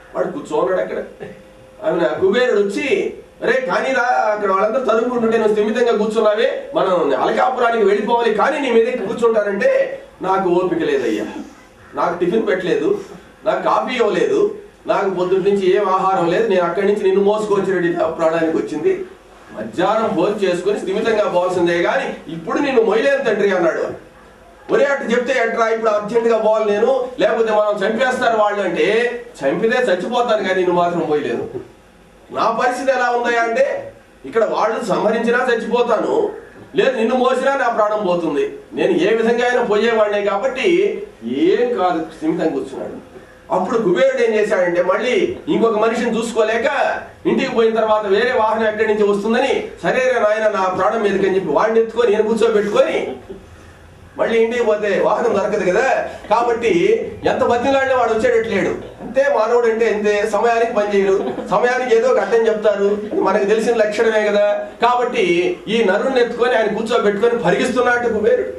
వాడు కూర్చోన్నాడు అక్కడ ఆమె కుబేరుడు వచ్చి అరే కానీ రా అక్కడ వాళ్ళందరూ తరుముకుంటుంటే నువ్వు స్థిమితంగా కూర్చున్నావే మనం అలకాపురానికి వెళ్ళిపోవాలి కానీ నీ మీద కూర్చుంటానంటే నాకు ఓపిక లేదయ్యా నాకు టిఫిన్ పెట్టలేదు నాకు కాఫీ ఇవ్వలేదు నాకు పొద్దున్న నుంచి ఏం ఆహారం లేదు నేను అక్కడి నుంచి నిన్ను మోసుకొచ్చి ప్రాణానికి వచ్చింది మధ్యాహ్నం భోజనం చేసుకుని స్థిమితంగా పోవాల్సిందే కానీ ఇప్పుడు నిన్ను మొయ్యలేను తండ్రి అన్నాడు ఒరే అట్టు చెప్తే ఎట్రా ఇప్పుడు అర్జెంట్ గా పోవాలి నేను లేకపోతే మనం చంపేస్తారు వాళ్ళు అంటే చంపితే చచ్చిపోతాను కానీ నిన్ను మాత్రం పోయలేను నా పరిస్థితి ఎలా ఉందయ్యా అంటే ఇక్కడ వాళ్ళు సంహరించినా చచ్చిపోతాను లేదు నిన్ను మోసినా నా ప్రాణం పోతుంది నేను ఏ విధంగా అయినా పోయేవాడినే కాబట్టి ఏం కాదు స్థిమితంగా కూర్చున్నాడు అప్పుడు కుబేరుడు ఏం చేశాడంటే మళ్ళీ ఇంకొక మనిషిని చూసుకోలేక ఇంటికి పోయిన తర్వాత వేరే వాహనం ఎక్కడి నుంచి వస్తుందని సరే రే నాయన నా ప్రాణం మీదకని చెప్పి వాడిని ఎత్తుకొని నేను కూర్చోబెట్టుకొని మళ్ళీ ఇంటికి పోతే వాహనం దొరకదు కదా కాబట్టి ఎంత బతిలాడినా వాడు వచ్చేటట్లేడు అంతే మానవుడు అంటే అంతే సమయానికి పనిచేయడు సమయానికి ఏదో ఒక అడ్డం చెప్తారు అది మనకు తెలిసిన లక్షణమే కదా కాబట్టి ఈ నరుణ్ణి ఎత్తుకొని ఆయన కూర్చోబెట్టుకొని పరిగిస్తున్నట్టు కుబేరుడు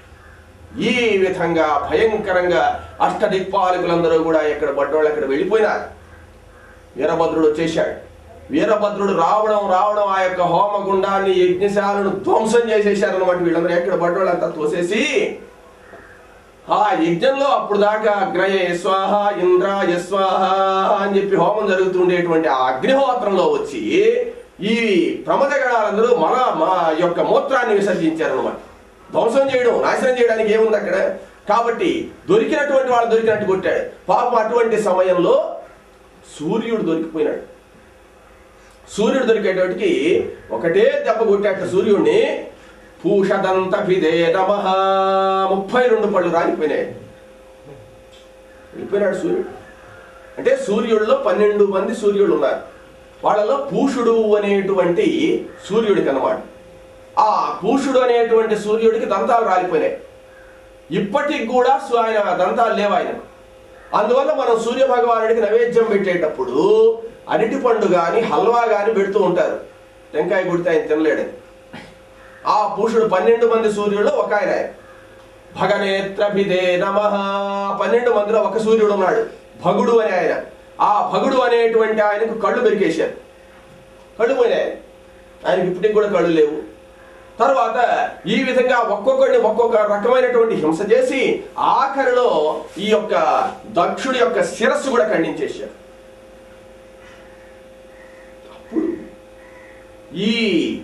ఈ విధంగా భయంకరంగా అష్టదిక్పాలకులందరూ కూడా ఎక్కడ పడ్డవాళ్ళు అక్కడ వెళ్ళిపోయినారు వీరభద్రుడు వచ్చేశాడు వీరభద్రుడు రావడం రావడం ఆ యొక్క హోమగుండాన్ని యజ్ఞశాలను ధ్వంసం చేసేశారు అనమాట వీళ్ళందరూ ఎక్కడ పడ్డవాళ్ళంతా తోసేసి ఆ యజ్ఞంలో అప్పుడు దాకా అగ్రయ యస్వాహ ఇంద్ర యస్వాహ అని చెప్పి హోమం జరుగుతుండేటువంటి ఆ అగ్నిహోత్రంలో వచ్చి ఈ ప్రమదగణాలందరూ మన మా యొక్క మూత్రాన్ని విసర్జించారు అనమాట ధ్వంసం చేయడం నాశనం చేయడానికి ఏముంది అక్కడ కాబట్టి దొరికినటువంటి వాళ్ళు దొరికినట్టు కొట్టాడు పాపం అటువంటి సమయంలో సూర్యుడు దొరికిపోయినాడు సూర్యుడు దొరికేటోటికి ఒకటే దెబ్బ కొట్టాట సూర్యుడిని పూషదంత పిదే నమ ముప్పై రెండు పళ్ళు రాలిపోయినాయి వెళ్ళిపోయినాడు సూర్యుడు అంటే సూర్యుడిలో పన్నెండు మంది సూర్యుడు ఉన్నారు వాళ్ళలో పూషుడు అనేటువంటి సూర్యుడికి అన్నమాట ఆ పూషుడు అనేటువంటి సూర్యుడికి దంతాలు రాలిపోయినాయి ఇప్పటికి కూడా సు- ఆయన దంతాలు లేవు ఆయన అందువల్ల మనం సూర్య భగవానుడికి నైవేద్యం పెట్టేటప్పుడు అరటి పండు గాని హల్వా గాని పెడుతూ ఉంటారు టెంకాయ కొడితే ఆయన తినలేడు ఆ పూషుడు పన్నెండు మంది సూర్యుల్లో ఒక ఆయన ఆయన. భగనేత్రభిదే నమ పన్నెండు మందిలో ఒక సూర్యుడు ఉన్నాడు భగుడు అనే ఆయన ఆ భగుడు అనేటువంటి ఆయనకు కళ్ళు పెరికేశారు కళ్ళు పోయినాయి ఆయనకి ఇప్పటికి కూడా కళ్ళు లేవు తర్వాత ఈ విధంగా ఒక్కొక్కడిని ఒక్కొక్క రకమైనటువంటి హింస చేసి ఆఖరిలో ఈ యొక్క దక్షుడి యొక్క శిరస్సు కూడా ఖండించేశారు అప్పుడు ఈ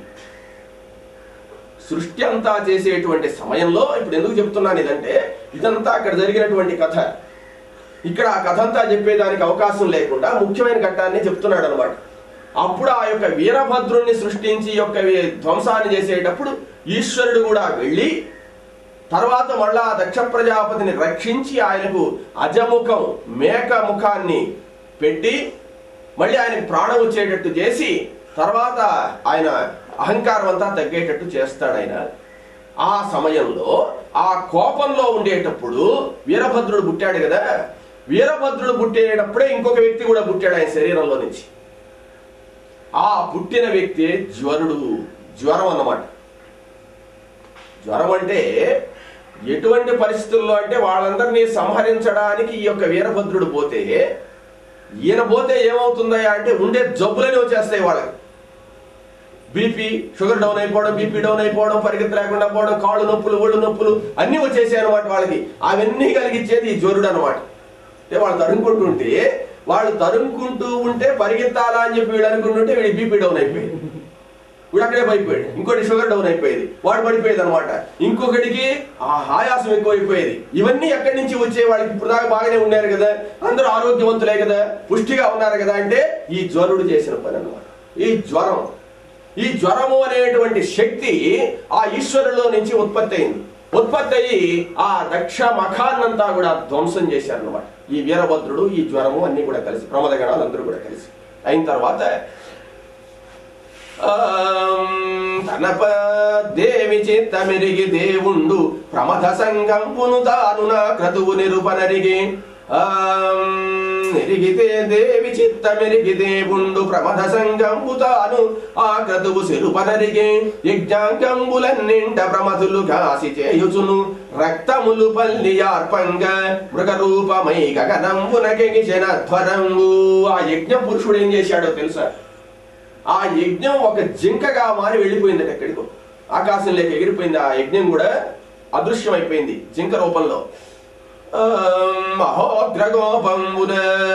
సృష్టి అంతా చేసేటువంటి సమయంలో ఇప్పుడు ఎందుకు చెప్తున్నాను ఇదంటే ఇదంతా అక్కడ జరిగినటువంటి కథ ఇక్కడ ఆ కథ అంతా చెప్పేదానికి అవకాశం లేకుండా ముఖ్యమైన ఘట్టాన్ని చెప్తున్నాడు అనమాట అప్పుడు ఆ యొక్క వీరభద్రుణ్ణి సృష్టించి ఈ యొక్క వీ- ధ్వంసాన్ని చేసేటప్పుడు ఈశ్వరుడు కూడా వెళ్ళి తర్వాత మళ్ళా ఆ దక్ష ప్రజాపతిని రక్షించి ఆయనకు అజముఖం మేక ముఖాన్ని పెట్టి మళ్ళీ ఆయనకు ప్రాణం వచ్చేటట్టు చేసి తర్వాత ఆయన అహంకారం అంతా తగ్గేటట్టు చేస్తాడు ఆయన ఆ సమయంలో ఆ కోపంలో ఉండేటప్పుడు వీరభద్రుడు పుట్టాడు కదా వీరభద్రుడు పుట్టేటప్పుడే ఇంకొక వ్యక్తి కూడా పుట్టాడు ఆయన శరీరంలో నుంచి ఆ పుట్టిన వ్యక్తి జ్వరుడు జ్వరం అన్నమాట జ్వరం అంటే ఎటువంటి పరిస్థితుల్లో అంటే వాళ్ళందరినీ సంహరించడానికి ఈ యొక్క వీరభద్రుడు పోతే ఈయన పోతే ఏమవుతుందయ్యా అంటే ఉండే జబ్బులని వచ్చేస్తాయి వాళ్ళకి బీపీ షుగర్ డౌన్ అయిపోవడం బీపీ డౌన్ అయిపోవడం పరిగెత్తి లేకుండా పోవడం కాళ్ళు నొప్పులు ఒళ్ళు నొప్పులు అన్నీ వచ్చేసాయి అనమాట వాళ్ళకి అవన్నీ కలిగించేది ఈ జ్వరుడు అనమాట అంటే వాళ్ళు తరుముకుంటుంటే వాళ్ళు తరుముకుంటూ ఉంటే పరిగెత్తాలా అని చెప్పి వీడు అనుకుంటుంటే వీడి బీపీ డౌన్ అయిపోయింది వీడు అక్కడే పడిపోయాడు ఇంకోటి షుగర్ డౌన్ అయిపోయేది వాడు పడిపోయేది అనమాట ఇంకొకటికి ఆ ఆయాసం ఎక్కువైపోయేది ఇవన్నీ ఎక్కడి నుంచి వచ్చే వాళ్ళకి ఇప్పుడు దాకా బాగానే ఉన్నారు కదా అందరూ ఆరోగ్యవంతులే కదా పుష్టిగా ఉన్నారు కదా అంటే ఈ జ్వరుడు చేసిన పని అనమాట ఈ జ్వరం ఈ జ్వరము అనేటువంటి శక్తి ఆ ఈశ్వరులో నుంచి ఉత్పత్తి అయింది ఉత్పత్తి అయ్యి ఆ దక్ష మఖాన్నంతా కూడా ధ్వంసం చేశారు అనమాట ఈ వీరభద్రుడు ఈ జ్వరము అన్ని కూడా కలిసి ప్రమదగణాలు అందరూ కూడా కలిసి అయిన తర్వాత ఆం, తనప దేవి చిత్తమెరిగి దేవుండు ప్రమథ సంగంపును తాను నా క్రతువు నిరుపనరిగి ఆం, ఎరిగితే దేవి చిత్తమెరిగితే ఉండు ప్రమథ సంగంబు తాను ఆ క్రతువు సెరుపనరిగే యజ్ఞాంగంబులన్నింట ప్రమథులు కాసి చేయుచును రక్తములు పల్లి ఆర్పంగ మృగరూపమై గగనంబునకెగిసిన ధ్వరంబు ఆ యజ్ఞ పురుషుడు ఏం చేశాడో తెలుసా ఆ యజ్ఞం ఒక జింకగా మారి వెళ్ళిపోయిందట ఎక్కడికో ఆకాశంలోకి ఎగిరిపోయింది ఆ యజ్ఞం కూడా అదృశ్యమైపోయింది జింక రూపంలో మహోగ్రగోపంబున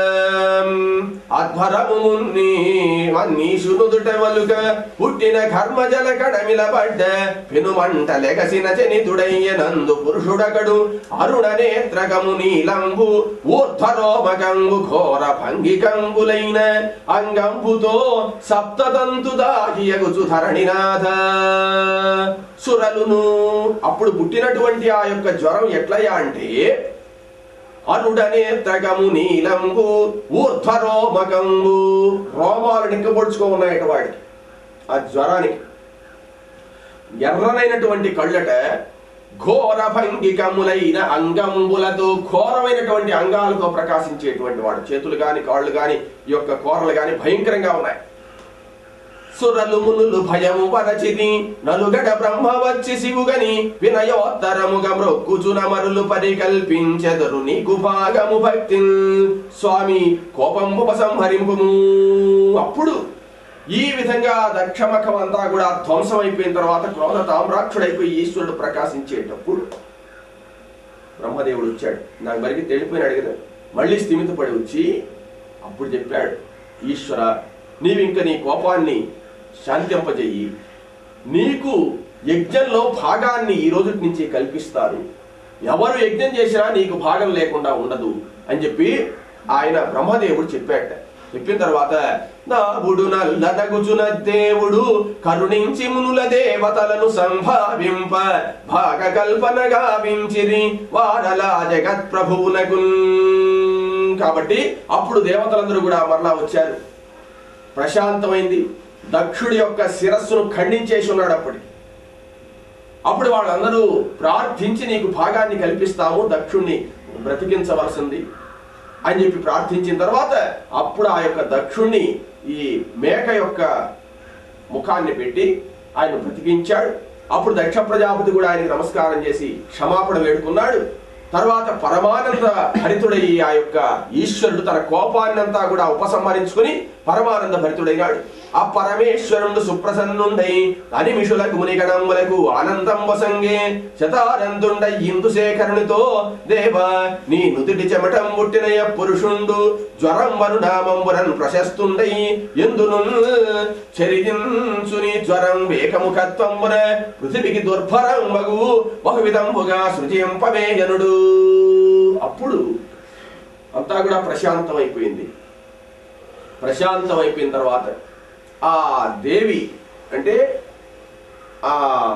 అధ్వరము మున్ని మన్నీషునుదుట వలుక పుట్టిన కర్మజల కడమిలబడ్డ పెనుమంట లెగసిన చనితుడయ్యనందు పురుషుడగడు అరుణ నేత్రకము నీలంబు ఊర్ధ్వరోమకంబు ఘోర భంగికంబులైన అంగంబుతో సప్తతంతు దాగియగుచు ధరణినాథ సురలును అప్పుడు పుట్టినటువంటి ఆ యొక్క జ్వరం ఎట్లయా అంటే అరుడనేత్రకము నీలంబు ఊర్ధ్వరోమకంబు రోమాలు నిక్కబొడుచుకో ఉన్నాయట వాడికి ఆ జ్వరానికి ఎర్రనైనటువంటి కళ్ళట ఘోర భంగికములైన అంగంబులతో ఘోరమైనటువంటి అంగాలతో ప్రకాశించేటువంటి వాడు చేతులు గాని కాళ్ళు గాని ఈ యొక్క కూరలు గాని భయంకరంగా ఉన్నాయి సురలు మునులు భయము వరచిది నలుగడ బ్రహ్మ వచ్చి శివుగని వినయోత్తరముగ మ్రొక్కుచున మరులు పరికల్పించెదరు నీకు భాగము భక్తి స్వామి కోపంబు ఉపసంహరింపుము అప్పుడు ఈ విధంగా దక్షమఖం అంతా కూడా ధ్వంసం అయిపోయిన తర్వాత క్రోధ తామ్రాక్షుడైపోయి ఈశ్వరుడు ప్రకాశించేటప్పుడు బ్రహ్మదేవుడు వచ్చాడు నాకు మరికి తెలిపోయినాడు కదా మళ్ళీ స్థిమితపడి వచ్చి అప్పుడు చెప్పాడు ఈశ్వర నీవు ఇంక నీ కోపాన్ని శాంతింపజేయి నీకు యజ్ఞంలో భాగాన్ని ఈ రోజు నుంచి కల్పిస్తారు ఎవరు యజ్ఞం చేసినా నీకు భాగం లేకుండా ఉండదు అని చెప్పి ఆయన బ్రహ్మదేవుడు చెప్పాట చెప్పిన తర్వాత నాబుడు నల్లనగుచున దేవుడు కరుణించి మునుల దేవతలను సంభావింప భాగ కల్పనగా వించిరి వారలా జగత్ ప్రభువునకు కాబట్టి అప్పుడు దేవతలందరూ కూడా మరలా వచ్చారు ప్రశాంతమైంది దక్షుడి యొక్క శిరస్సును ఖండించేసి ఉన్నాడు అప్పటికి అప్పుడు వాళ్ళందరూ ప్రార్థించి నీకు భాగాన్ని కల్పిస్తాము దక్షుణ్ణి బ్రతికించవలసింది అని చెప్పి ప్రార్థించిన తర్వాత అప్పుడు ఆ యొక్క దక్షుణ్ణి ఈ మేక యొక్క ముఖాన్ని పెట్టి ఆయన బ్రతికించాడు అప్పుడు దక్ష ప్రజాపతి కూడా ఆయనకి నమస్కారం చేసి క్షమాపణ వేడుకున్నాడు తర్వాత పరమానంద భరితుడై ఆ యొక్క ఈశ్వరుడు తన కోపాన్నంతా కూడా ఉపసంహరించుకుని పరమానంద భరితుడైనాడు ఆ పరమేశ్వరుడు సుప్రసన్నుండై అనిమిషులకు మునిగణములకు ఆనందం వసంగే శతానందుండ ఇందుశేఖరునితో దేవ నీ నుదిటి చెమటం పుట్టిన పురుషుండు జ్వరం వను నామంబురన్ ప్రశస్తుండై ఎందును చరిజించుని జ్వరం వేకముఖత్వంబున పృథివికి దుర్భరం వగు బహువిధంబుగా సృజింపవేయనుడు అప్పుడు అంతా కూడా ప్రశాంతం అయిపోయింది ప్రశాంతం అయిపోయిన తర్వాత ఆ దేవి అంటే ఆ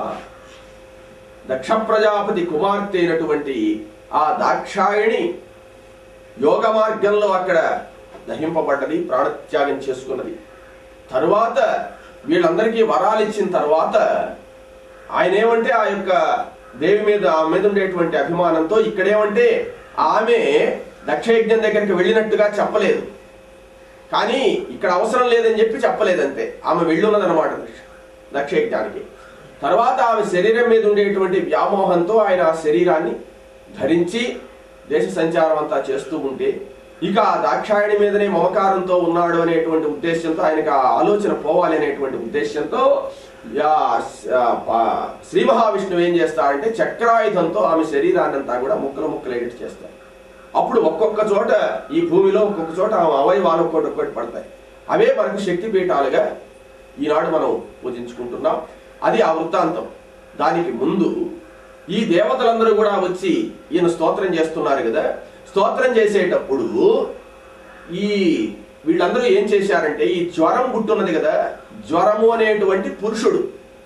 దక్ష ప్రజాపతి కుమార్తె అయినటువంటి ఆ దాక్షాయణి యోగ మార్గంలో అక్కడ దహింపబడ్డది ప్రాణత్యాగం చేసుకున్నది తరువాత వీళ్ళందరికీ వరాలు ఇచ్చిన తర్వాత ఆయన ఏమంటే ఆ యొక్క దేవి మీద ఆమె మీద ఉండేటువంటి అభిమానంతో ఇక్కడేమంటే ఆమె దక్షయజ్ఞం దగ్గరికి వెళ్ళినట్టుగా చెప్పలేదు కానీ ఇక్కడ అవసరం లేదని చెప్పి చెప్పలేదంతే ఆమె వెళ్ళున్నదన్నమాట దక్షయజ్ఞానికి తర్వాత ఆమె శరీరం మీద ఉండేటువంటి వ్యామోహంతో ఆయన ఆ శరీరాన్ని ధరించి దేశ సంచారం అంతా చేస్తూ ఉంటే ఇక ఆ దాక్షాయణి మీదనే మమకారంతో ఉన్నాడు అనేటువంటి ఉద్దేశంతో ఆయనకు ఆ ఆలోచన పోవాలి అనేటువంటి ఉద్దేశంతో యా స- ఆ ప- శ్రీ మహావిష్ణువు ఏం చేస్తాడంటే చక్రాయుధంతో ఆమె శరీరాన్ని అంతా కూడా ముక్కలు ముక్కలు ఎడిట్ చేస్తాడు అప్పుడు ఒక్కొక్క చోట ఈ భూమిలో ఒక్కొక్క చోట ఆమె అవయవాలు ఒక్కొక్కటి ఒక్కొక్కటి పడతాయి అవే మనకు శక్తి పీఠాలుగా ఈనాడు మనం పూజించుకుంటున్నాం అది ఆ వృత్తాంతం దానికి ముందు ఈ దేవతలందరూ కూడా వచ్చి ఈయన స్తోత్రం చేస్తున్నారు కదా స్తోత్రం చేసేటప్పుడు ఈ వీళ్ళందరూ ఏం చేశారంటే ఈ జ్వరం పుట్టున్నది కదా జ్వరము అనేటువంటి పురుషుడు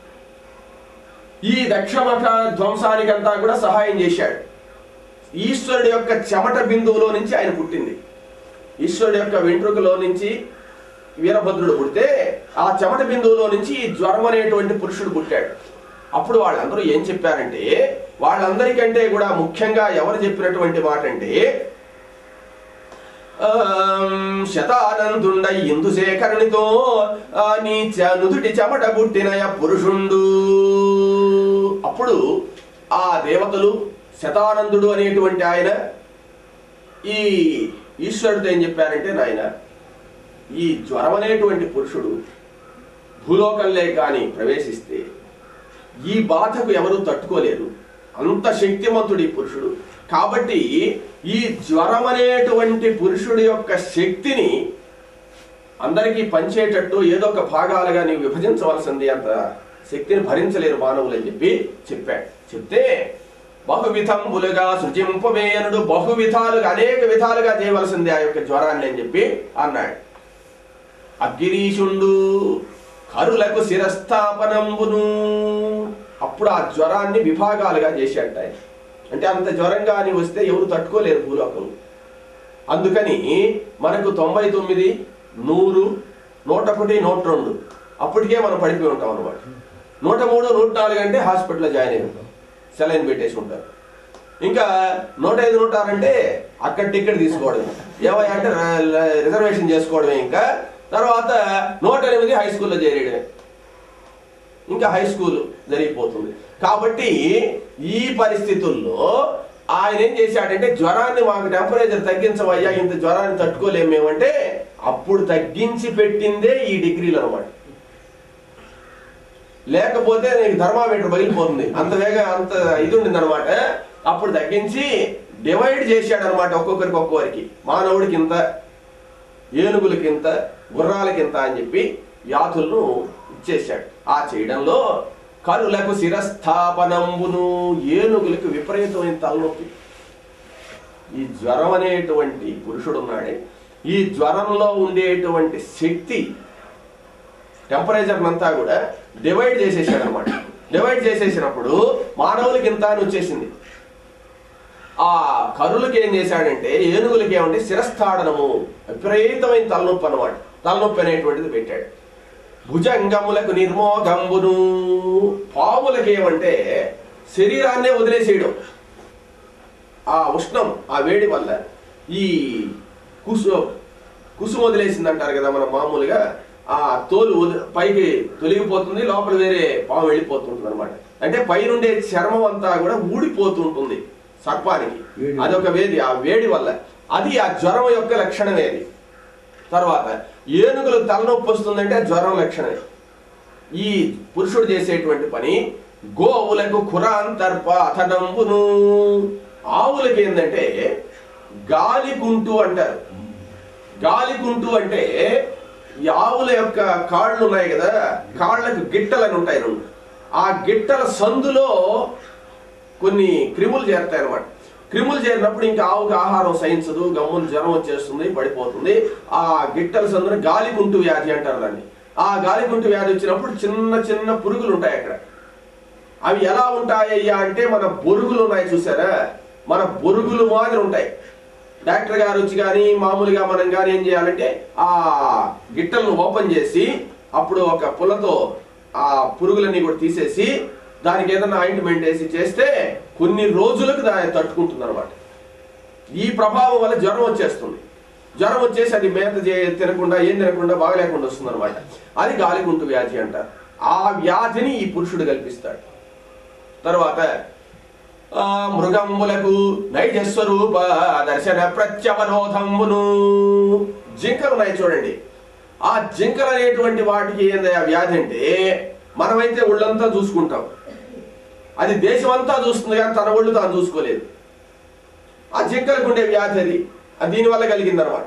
ఈ దక్షమఖ ధ్వంసానికంతా కూడా సహాయం చేశాడు ఈశ్వరుడు యొక్క చెమట బిందువులో నుంచి ఆయన పుట్టింది ఈశ్వరుడు యొక్క వెంట్రుకలో నుంచి వీరభద్రుడు పుడితే ఆ చెమట బిందువులో నుంచి ఈ జ్వరం అనేటువంటి పురుషుడు పుట్టాడు అప్పుడు వాళ్ళందరూ ఏం చెప్పారంటే వాళ్ళందరికంటే కూడా ముఖ్యంగా ఎవరు చెప్పినటువంటి మాట అంటే ఆం, శతానందుండై ఇందుశేఖరునితో ఆ నీచ నుదుటి చెమట పుట్టినయ పురుషుండు అప్పుడు ఆ దేవతలు శతానందుడు అనేటువంటి ఆయన ఈ ఈశ్వరుడు ఏం చెప్పారంటే నాయన ఈ జ్వరం అనేటువంటి పురుషుడు భూలోకంలో కానీ ప్రవేశిస్తే ఈ బాధకు ఎవరు తట్టుకోలేరు అంత శక్తిమంతుడు ఈ పురుషుడు కాబట్టి ఈ జ్వరం అనేటువంటి పురుషుడి యొక్క శక్తిని అందరికీ పంచేటట్టు ఏదో ఒక భాగాలుగా నీవు విభజించవలసింది అంత శక్తిని భరించలేరు మానవులు అని చెప్పి చెప్పాడు చెప్తే బహువిధంబులుగా సృజింపవేయనుడు బహు విధాలుగా అనేక విధాలుగా చేయవలసింది ఆ యొక్క జ్వరాన్ని అని చెప్పి అన్నాడు అగ్గిరీషుండు కరులకు శిరస్థాపనంబును అప్పుడు ఆ జ్వరాన్ని విభాగాలుగా చేశాట ఆయన. అంటే అంత జ్వరం కానీ వస్తే ఎవరు తట్టుకోలేరు భూలోకం అందుకని మనకు తొంభై తొమ్మిది నూరు నూట ఒకటి నూట రెండు అప్పటికే మనం పడిపోయి ఉంటాం అనమాట నూట మూడు నూట నాలుగు అంటే హాస్పిటల్లో జాయిన్ అయి ఉంటాం సెలైన్ పెట్టేసి ఉంటారు ఇంకా నూట ఐదు నూట ఆరు అంటే అక్కడ టికెట్ తీసుకోవడం ఏమై అంటే ర- రిజర్వేషన్ చేసుకోవడమే ఇంకా తర్వాత నూట ఎనిమిది హై స్కూల్లో చేరేయడమే ఇంకా హై స్కూల్ జరిగిపోతుంది కాబట్టి ఈ పరిస్థితుల్లో ఆయన ఏం చేశాడంటే జ్వరాన్ని మాకు టెంపరేచర్ తగ్గించవయ్యా ఇంత జ్వరాన్ని తట్టుకోలేము మేమంటే అప్పుడు తగ్గించి పెట్టిందే ఈ డిగ్రీలు అనమాట లేకపోతే నీకు థర్మామీటర్ పగిలిపోతుంది అంత వేగ అంత ఇది ఉండింది అనమాట అప్పుడు తగ్గించి డివైడ్ చేశాడు అనమాట ఒక్కొక్కరికి ఒక్కొక్కరికి మానవుడికి ఇంత ఏనుగులకి ఇంత గుర్రాలకి ఇంత అని చెప్పి వ్యాధులను ఇచ్చేశాడు ఆ చేయడంలో కరులకు శిరస్థాపనంబును ఏనుగులకు విపరీతమైన తలనొప్పి ఈ జ్వరం అనేటువంటి పురుషుడు ఉన్నాడే ఈ జ్వరంలో ఉండేటువంటి శక్తి టెంపరేచర్ అంతా కూడా డివైడ్ చేసేసాడు అనమాట డివైడ్ చేసేసినప్పుడు మానవులకి ఇంత అని వచ్చేసింది ఆ కరులకి ఏం చేశాడంటే ఏనుగులకి ఏమంటే శిరస్థాడనము విపరీతమైన తలనొప్పి అనమాట తలనొప్పి అనేటువంటిది పెట్టాడు భుజంగములకు నిర్మోగంబును పాములకి ఏమంటే శరీరాన్నే వదిలేసేయడం ఆ ఉష్ణం ఆ వేడి వల్ల ఈ కుసు కుసు వదిలేసింది అంటారు కదా మనం మామూలుగా ఆ తోలు వది- పైకి తొలగిపోతుంది లోపల వేరే పాము వెళ్ళిపోతుంటుంది అనమాట అంటే పైనుండే చర్మం అంతా కూడా ఊడిపోతుంటుంది సర్పానికి వేడి. అదొక వేది ఆ వేడి వల్ల అది ఆ జ్వరం యొక్క లక్షణమే అది తర్వాత ఏనుగులు తలనొప్పి వస్తుందంటే ఆ జ్వరం లక్షణమే ఈ పురుషుడు చేసేటువంటి పని గోవులకు ఖురాంతర్ప అథనంబును ఆవులకి ఏంటంటే గాలికుంటు అంటారు గాలికుంటు అంటే ఈ ఆవుల యొక్క కాళ్ళు ఉన్నాయి కదా కాళ్ళకు గిట్టలు అని ఉంటాయి రెండు ఆ గిట్టల సందులో కొన్ని క్రిములు చేరుతాయి అనమాట క్రిములు చేరినప్పుడు ఇంకా ఆవుకి ఆహారం సహించదు గమ్మున జ్వరం వచ్చేస్తుంది పడిపోతుంది ఆ గిట్టల సందున గాలికుంటు వ్యాధి అంటారు దాన్ని ఆ గాలికుంటు వ్యాధి వచ్చినప్పుడు చిన్న చిన్న పురుగులు ఉంటాయి అక్కడ అవి ఎలా ఉంటాయ్యా అంటే మన బొరుగులు ఉన్నాయి చూసారా మన బొరుగులు మాదిరి ఉంటాయి డాక్టర్ గారు వచ్చి కానీ మామూలుగా మనం కానీ ఏం చేయాలంటే ఆ గిట్టలను ఓపెన్ చేసి అప్పుడు ఒక పుల్లతో ఆ పురుగులన్నీ కూడా తీసేసి దానికి ఏదైనా ఆయింట్మెంట్ వేసి చేస్తే కొన్ని రోజులకు దాన్ని తట్టుకుంటుంది అనమాట ఈ ప్రభావం వల్ల జ్వరం వచ్చేస్తుంది జ్వరం వచ్చేసి అది మేత చే- తినకుండా ఏం తినకుండా బాగలేకుండా వస్తుంది అనమాట అది గాలికుంటు వ్యాధి అంటారు ఆ వ్యాధిని ఈ పురుషుడు కల్పిస్తాడు తర్వాత ఆ మృగములకు నైజస్వరూప దర్శన ప్రత్యవరోధమును జింకలు ఉన్నాయి చూడండి ఆ జింకలు అనేటువంటి వాటికి ఏంది ఆ వ్యాధి అంటే మనమైతే ఒళ్ళంతా చూసుకుంటాం అది దేశమంతా చూస్తుంది కానీ తన ఒళ్ళు తాను చూసుకోలేదు ఆ జింకలకు ఉండే వ్యాధి అది అది దీనివల్ల కలిగిందనమాట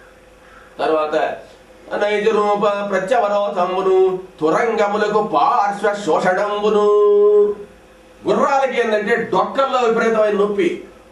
తర్వాత నైజ రూప ప్రత్యవరోధమును తురంగములకు పార్శ్వ శోషణంబును గుర్రాలకి ఏంటంటే డొక్కల్లో విపరీతమైన నొప్పి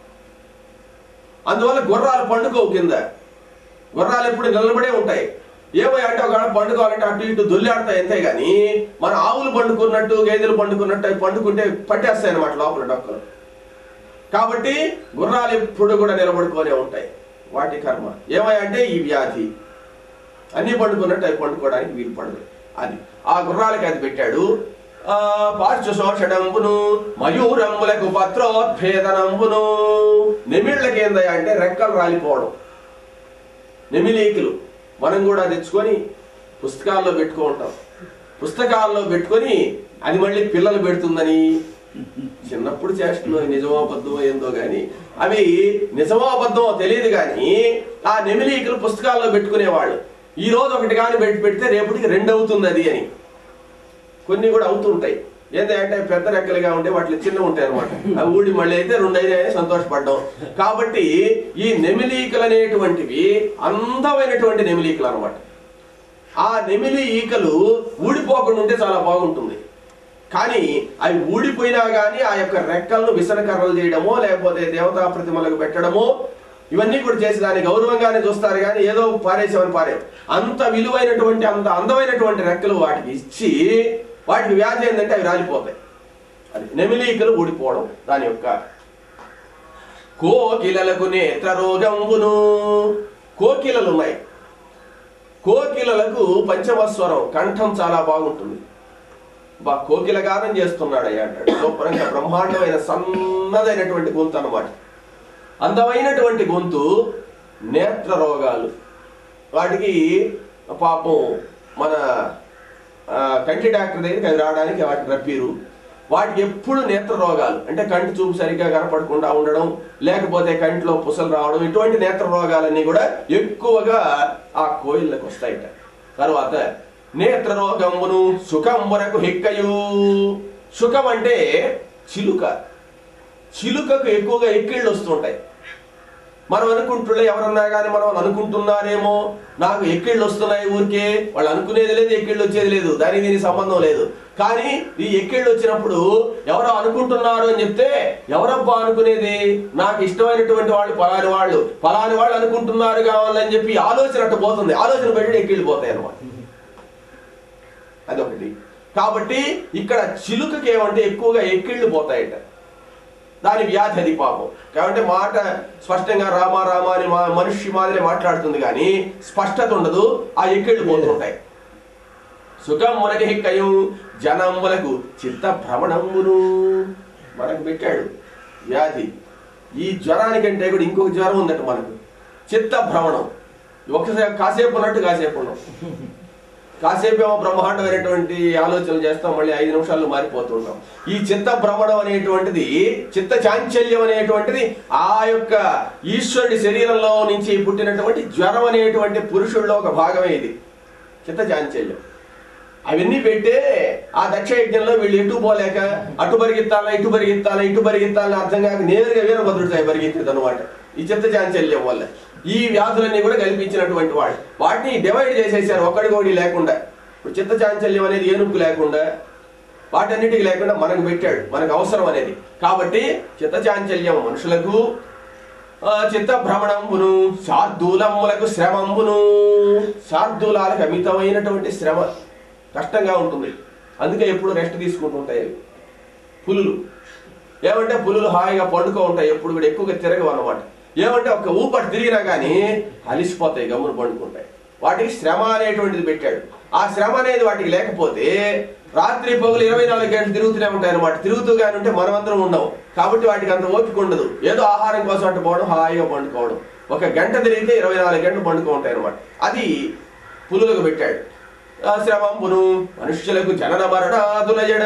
అందువల్ల గుర్రాలు పండుకోవు కింద గుర్రాలు ఎప్పుడు నిలబడే ఉంటాయి ఏమో అంటే ఒక పండుకోవాలంటే అటు ఇటు దొల్లాడతాయి అంతే గాని మన ఆవులు పండుకున్నట్టు గేదెలు పండుకున్నట్టు అవి పండుకుంటే పట్టేస్తాయి అన్నమాట లోపల డొక్కలు కాబట్టి గుర్రాలు ఎప్పుడు కూడా నిలబడుకోనే ఉంటాయి వాటి కర్మ ఏమయ్యంటే ఈ వ్యాధి అన్ని పండుకున్నట్టు అవి పండుకోవడానికి వీలు పడదు అది ఆ గుర్రాలకి అది పెట్టాడు ఆ పార్శ్వశోషణంబును మయూరంబులకు పత్రోద్భేదనంబును నెమిళ్ళకి ఏందయ్యా అంటే రెక్కలు రాలిపోవడం నెమిలీకులు మనం కూడా తెచ్చుకొని పుస్తకాల్లో పెట్టుకుంటాం పుస్తకాల్లో పెట్టుకొని అది మళ్ళీ పిల్లలు పెడుతుందని చిన్నప్పుడు చేష్టలో నిజమో అబద్ధమో ఏందో గాని అవి నిజమో అబద్ధమో తెలియదు కానీ ఆ నెమిలీకులు పుస్తకాల్లో పెట్టుకునేవాళ్ళు ఈ రోజు ఒకటి కానీ పెట్టి పెడితే రేపటికి రెండు అవుతుంది అది అని కొన్ని కూడా అవుతుంటాయి ఏంటంటే పెద్ద రెక్కలుగా ఉంటే వాటిలో చిన్న ఉంటాయి అనమాట అవి ఊడి మళ్ళీ అయితే రెండు అయినా సంతోషపడ్డాం కాబట్టి ఈ నెమిలీకలు అనేటువంటివి అందమైనటువంటి నెమిలీకలు అనమాట ఆ నెమిలి ఈకలు ఊడిపోకుండా ఉంటే చాలా బాగుంటుంది కానీ అవి ఊడిపోయినా కానీ ఆ యొక్క రెక్కలను విసనకర్రలు చేయడమో లేకపోతే దేవతా ప్రతిమలకు పెట్టడమో ఇవన్నీ కూడా చేసి దాన్ని గౌరవంగానే చూస్తారు కానీ ఏదో పారేసామని పారే అంత విలువైనటువంటి అంత అందమైనటువంటి రెక్కలు వాటికి ఇచ్చి వాటికి వ్యాధి ఏంటంటే అవి రాలిపోతాయి అది నెమిలీకలు ఊడిపోవడం దాని యొక్క కోకిలలకు నేత్ర రోగంబును కోకిలలు ఉన్నాయి కోకిలలకు పంచమస్వరం కంఠం చాలా బాగుంటుంది బా కోకిల గానం చేస్తున్నాడయ్యా అంటాడు శుభ్రంగా బ్రహ్మాండమైన సన్నదైనటువంటి గొంతు అన్నమాట అందమైనటువంటి గొంతు నేత్ర రోగాలు వాటికి పాపం మన ఆ, కంటి డాక్టర్ దగ్గరికి అవి రావడానికి వాటికి రప్పీరు వాటికి ఎప్పుడు నేత్ర రోగాలు అంటే కంటి చూపు సరిగ్గా కనపడకుండా ఉండడం లేకపోతే కంటిలో పుసలు రావడం ఇటువంటి నేత్ర రోగాలన్నీ కూడా ఎక్కువగా ఆ కోయిళ్ళకు వస్తాయిట తర్వాత నేత్ర రోగమును సుఖంబునకు హిక్కయు సుఖం అంటే చిలుక చిలుకకు ఎక్కువగా ఎక్కిళ్ళు వస్తుంటాయి మనం అనుకుంటుండే ఎవరన్నా కానీ మనం అనుకుంటున్నారేమో నాకు ఎక్కిళ్ళు వస్తున్నాయి ఊరికే వాళ్ళు అనుకునేది లేదు ఎక్కిళ్ళు వచ్చేది లేదు దానికి దీనికి సంబంధం లేదు కానీ ఈ ఎక్కిళ్ళు వచ్చినప్పుడు ఎవరో అనుకుంటున్నారు అని చెప్తే ఎవరబ్బా అనుకునేది నాకు ఇష్టమైనటువంటి వాళ్ళు పలాని వాళ్ళు పలాని వాళ్ళు అనుకుంటున్నారు కావాలని చెప్పి ఆలోచన అట్టు పోతుంది ఆలోచన పెట్టి ఎక్కిళ్ళు పోతాయి అనమాట అదొకటి కాబట్టి ఇక్కడ చిలుకకి ఏమంటే ఎక్కువగా ఎక్కిళ్ళు పోతాయట దాని వ్యాధి అది పాపం కాబట్టి మాట స్పష్టంగా రామ రామ అని మా మనిషి మాదిరి మాట్లాడుతుంది కానీ స్పష్టత ఉండదు ఆ ఎక్కిళ్ళు పోతుంటాయి సుఖం మునకి హిక్కయం జనములకు చిత్త భ్రమణమును మనకు పెట్టాడు వ్యాధి ఈ జ్వరానికంటే కూడా ఇంకొక జ్వరం ఉందట మనకు చిత్త భ్రమణం ఒకసారి కాసేపు ఉన్నట్టు కాసేపు ఉన్నాం కాసేపు ఏమో బ్రహ్మాండమైనటువంటి ఆలోచనలు చేస్తాం మళ్ళీ ఐదు నిమిషాల్లో మారిపోతుంటాం ఈ చిత్త భ్రమణం అనేటువంటిది చిత్త చాంచల్యం అనేటువంటిది ఆ యొక్క ఈశ్వరుడి శరీరంలో నుంచి పుట్టినటువంటి జ్వరం అనేటువంటి పురుషుల్లో ఒక భాగమే ఇది చిత్త చాంచల్యం అవన్నీ పెట్టే ఆ దక్ష యజ్ఞంలో వీళ్ళు ఎటు పోలేక అటు పరిగెత్తాలా ఇటు పరిగెత్తాలా ఇటు పరిగెత్తాలని అర్థం కాక నేరుగా వీరభద్రుడు పరిగెత్తేది అనమాట ఈ చిత్త చాంచల్యం వల్ల ఈ వ్యాధులన్నీ కూడా కల్పించినటువంటి వాడు వాటిని డివైడ్ చేసేసారు ఒక్కడికోడి లేకుండా ఇప్పుడు చిత్త చాంచల్యం అనేది ఏనుగు లేకుండా వాటన్నిటికి లేకుండా మనకు పెట్టాడు మనకు అవసరం అనేది కాబట్టి చిత్త చాంచల్యం మనుషులకు ఆ, చిత్త భ్రమణంబును శార్దూలములకు శ్రమంబును శార్దూలాలకు అమితమైనటువంటి శ్రమ కష్టంగా ఉంటుంది అందుకే ఎప్పుడు రెస్ట్ తీసుకుంటూ ఉంటాయి అవి పులులు ఏమంటే పులులు హాయిగా పండుకో ఉంటాయి ఎప్పుడు కూడా ఎక్కువగా తిరగవు అన్నమాట ఏమంటే ఒక ఊపటి తిరిగినా కానీ అలిసిపోతాయి గమ్మున పండుకుంటాయి వాటికి శ్రమ అనేటువంటిది పెట్టాడు ఆ శ్రమ అనేది వాటికి లేకపోతే రాత్రి పగులు ఇరవై నాలుగు గంటలు తిరుగుతూనే ఉంటాయి అనమాట తిరుగుతూ కానీ ఉంటే మనమందరం ఉండవు కాబట్టి వాటికి అంత ఓపిక ఉండదు ఏదో ఆహారం కోసం అట్టు పోవడం హాయిగా పండుకోవడం ఒక గంట తిరిగితే ఇరవై నాలుగు గంటలు పండుకో ఉంటాయి అనమాట అది పులులకు పెట్టాడు ఆ శ్రమంబును మనుష్యులకు జనన మరణాదులయడ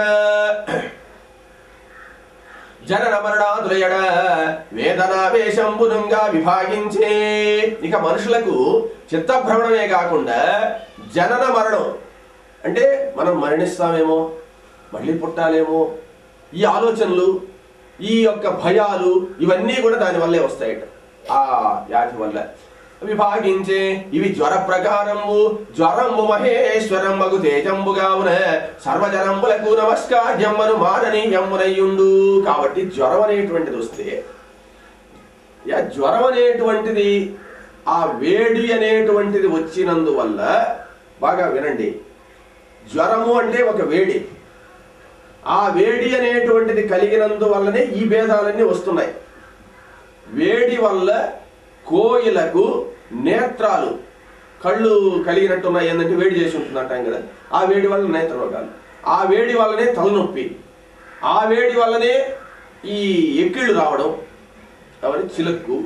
జనన మరణాదులయడ వేదనావేశంబునంగా విభాగించే ఇక మనుషులకు చిత్తభ్రమణమే కాకుండా జనన మరణం అంటే మనం మరణిస్తామేమో మళ్ళీ పుట్టాలేమో ఈ ఆలోచనలు ఈ యొక్క భయాలు ఇవన్నీ కూడా దాని వల్లే వస్తాయట ఆ వ్యాధి వల్ల విభాగించే ఇవి జ్వర ప్రకారము జ్వరంబు మహేశ్వరం మగు తేజంబుగావున సర్వజనంబులకు నమస్కార్యమ్మను మాననీయమ్మునయ్యుండు కాబట్టి జ్వరం అనేటువంటిది వస్తే యా జ్వరం అనేటువంటిది ఆ వేడి అనేటువంటిది వచ్చినందువల్ల బాగా వినండి జ్వరము అంటే ఒక వేడి ఆ వేడి అనేటువంటిది కలిగినందువల్లనే ఈ భేదాలన్నీ వస్తున్నాయి వేడి వల్ల కోయిలకు నేత్రాలు కళ్ళు కలిగినట్టున్నాయి ఏంటంటే వేడి చేసి ఉంటుంది అంటాం కదా ఆ వేడి వల్ల నేత్ర రోగాలు ఆ వేడి వల్లనే తలనొప్పి ఆ వేడి వల్లనే ఈ ఎక్కిళ్ళు రావడం అవన్నీ చిలక్కు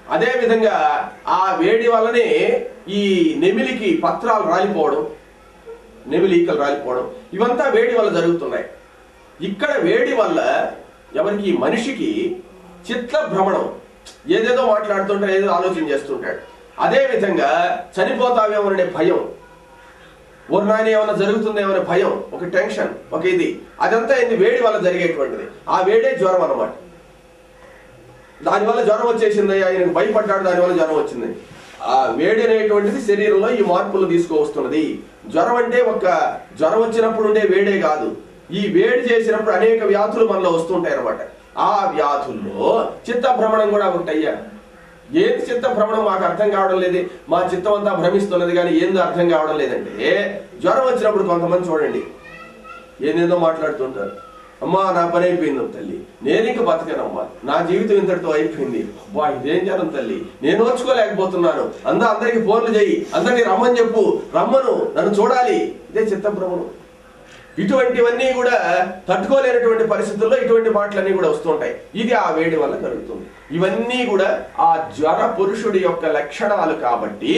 అదే విధంగా ఆ వేడి వల్లనే ఈ నెమిలికి పత్రాలు రాలిపోవడం నెమిలి ఈకలు రాలిపోవడం ఇవంతా వేడి వల్ల జరుగుతున్నాయి ఇక్కడ వేడి వల్ల ఎవరికి మనిషికి చిత్త భ్రమణం ఏదేదో మాట్లాడుతుంటాడు ఏదో ఆలోచన చేస్తుంటాడు అదే విధంగా చనిపోతావేమో అనే భయం ఓ నాయన ఏమైనా జరుగుతుందేమో అనే భయం ఒక టెన్షన్ ఒక ఇది అదంతా ఇది వేడి వల్ల జరిగేటువంటిది ఆ వేడే జ్వరం అన్నమాట దానివల్ల జ్వరం వచ్చేసింది ఆయన భయపడ్డాడు దానివల్ల జ్వరం వచ్చింది ఆ వేడి అనేటువంటిది శరీరంలో ఈ మార్పులు తీసుకువస్తున్నది జ్వరం అంటే ఒక జ్వరం వచ్చినప్పుడు ఉండే వేడే కాదు ఈ వేడి చేసినప్పుడు అనేక వ్యాధులు మనలో వస్తుంటాయి అన్నమాట ఆ వ్యాధుల్లో చిత్త భ్రమణం కూడా ఒకటయ్యా ఏంది చిత్త భ్రమణం మాకు అర్థం కావడం లేదు మా చిత్తం అంతా భ్రమిస్తున్నది కానీ ఏందో అర్థం కావడం లేదంటే జ్వరం వచ్చినప్పుడు కొంతమంది చూడండి ఏదేదో మాట్లాడుతుంటారు అమ్మా నా పని అయిపోయింది తల్లి నేను ఇంక బతకనమ్మా నా జీవితం ఇంతటితో అయిపోయింది అబ్బా ఇదేం జనం తల్లి నేను ఓర్చుకోలేకపోతున్నాను అందా అందరికి ఫోన్లు చేయి అందరినీ రమ్మని చెప్పు రమ్మను నన్ను చూడాలి ఇదే చిత్తభ్రమణం ఇటువంటివన్నీ కూడా తట్టుకోలేనటువంటి పరిస్థితుల్లో ఇటువంటి మాటలన్నీ కూడా వస్తుంటాయి ఇది ఆ వేడి వల్ల జరుగుతుంది ఇవన్నీ కూడా ఆ జ్వర పురుషుడి యొక్క లక్షణాలు కాబట్టి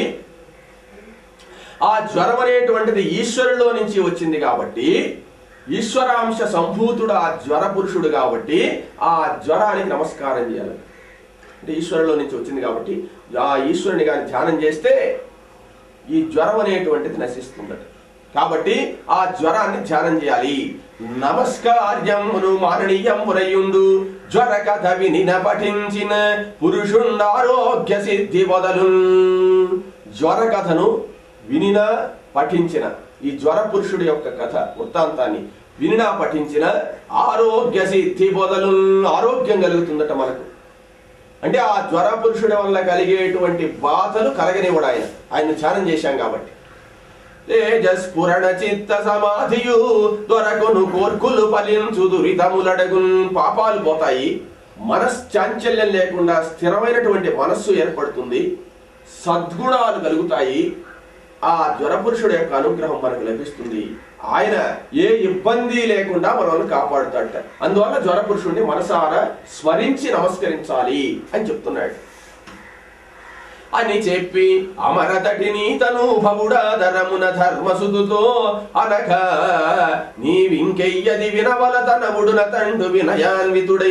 ఆ జ్వరం అనేటువంటిది ఈశ్వరులో నుంచి వచ్చింది కాబట్టి ఈశ్వరాంశ సంభూతుడు ఆ జ్వర పురుషుడు కాబట్టి ఆ జ్వరానికి నమస్కారం చేయాలి అంటే ఈశ్వరులో నుంచి వచ్చింది కాబట్టి ఆ ఈశ్వరుని కానీ ధ్యానం చేస్తే ఈ జ్వరం అనేటువంటిది నశిస్తుందట కాబట్టి ఆ జ్వరాన్ని ధ్యానం చేయాలి నమస్కార్యమును మాననీయమునయుండు జ్వర కథ వినిన పఠించిన పురుషుండ ఆరోగ్య సిద్ధి వదలు జ్వర కథను వినిన పఠించిన ఈ జ్వర పురుషుడి యొక్క కథ వృత్తాంతాన్ని వినినా పఠించిన ఆరోగ్య సిద్ధి బొదలు ఆరోగ్యం కలుగుతుందట మనకు అంటే ఆ జ్వర పురుషుడి వల్ల కలిగేటువంటి బాధలు కలగనివ్వడు ఆయన ఆయన ధ్యానం చేశాం కాబట్టి తేజస్ఫురణ చిత్త సమాధియు దొరకును కోర్కులు ఫలించు దురితములడగున్ పాపాలు పోతాయి మనశ్చాంచల్యం లేకుండా స్థిరమైనటువంటి మనస్సు ఏర్పడుతుంది సద్గుణాలు కలుగుతాయి ఆ జ్వరపురుషుడు యొక్క అనుగ్రహం మనకు లభిస్తుంది ఆయన ఏ ఇబ్బంది లేకుండా మనల్ని కాపాడుతాడట అందువల్ల జ్వరపురుషుడిని మనసారా స్మరించి నమస్కరించాలి అని చెప్తున్నాడు అని చెప్పి అమరతటిని తను భవుడాదరమున ధర్మసుదుతో అనక నీవింకెయ్యది వినవల తనవుడున తండు వినయాన్వితుడై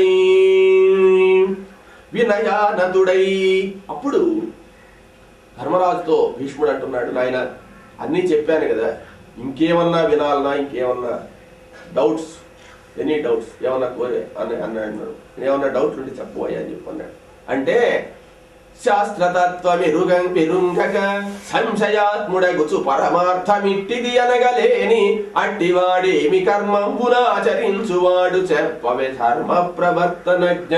వినయానతుడై అప్పుడు ధర్మరాజుతో భీష్ముడు అంటున్నాడు నాయన అన్నీ చెప్పాను కదా ఇంకేమన్నా వినాలనా ఇంకేమన్నా డౌట్స్ ఎనీ డౌట్స్ ఏమన్నా కోరే అని అన్నాడు ఏమన్నా డౌట్లు ఉంటే చెప్పబోయా అని చెప్పి అన్నాడు అంటే శాస్త్రతత్వమిరుగం పిరుంగక సంశయాత్ముడగుచు పరమార్థమిట్టిది అనగలేని అట్టివాడేమి కర్మంబునాచరించువాడు చెప్పవే ధర్మ ప్రవర్తనజ్ఞ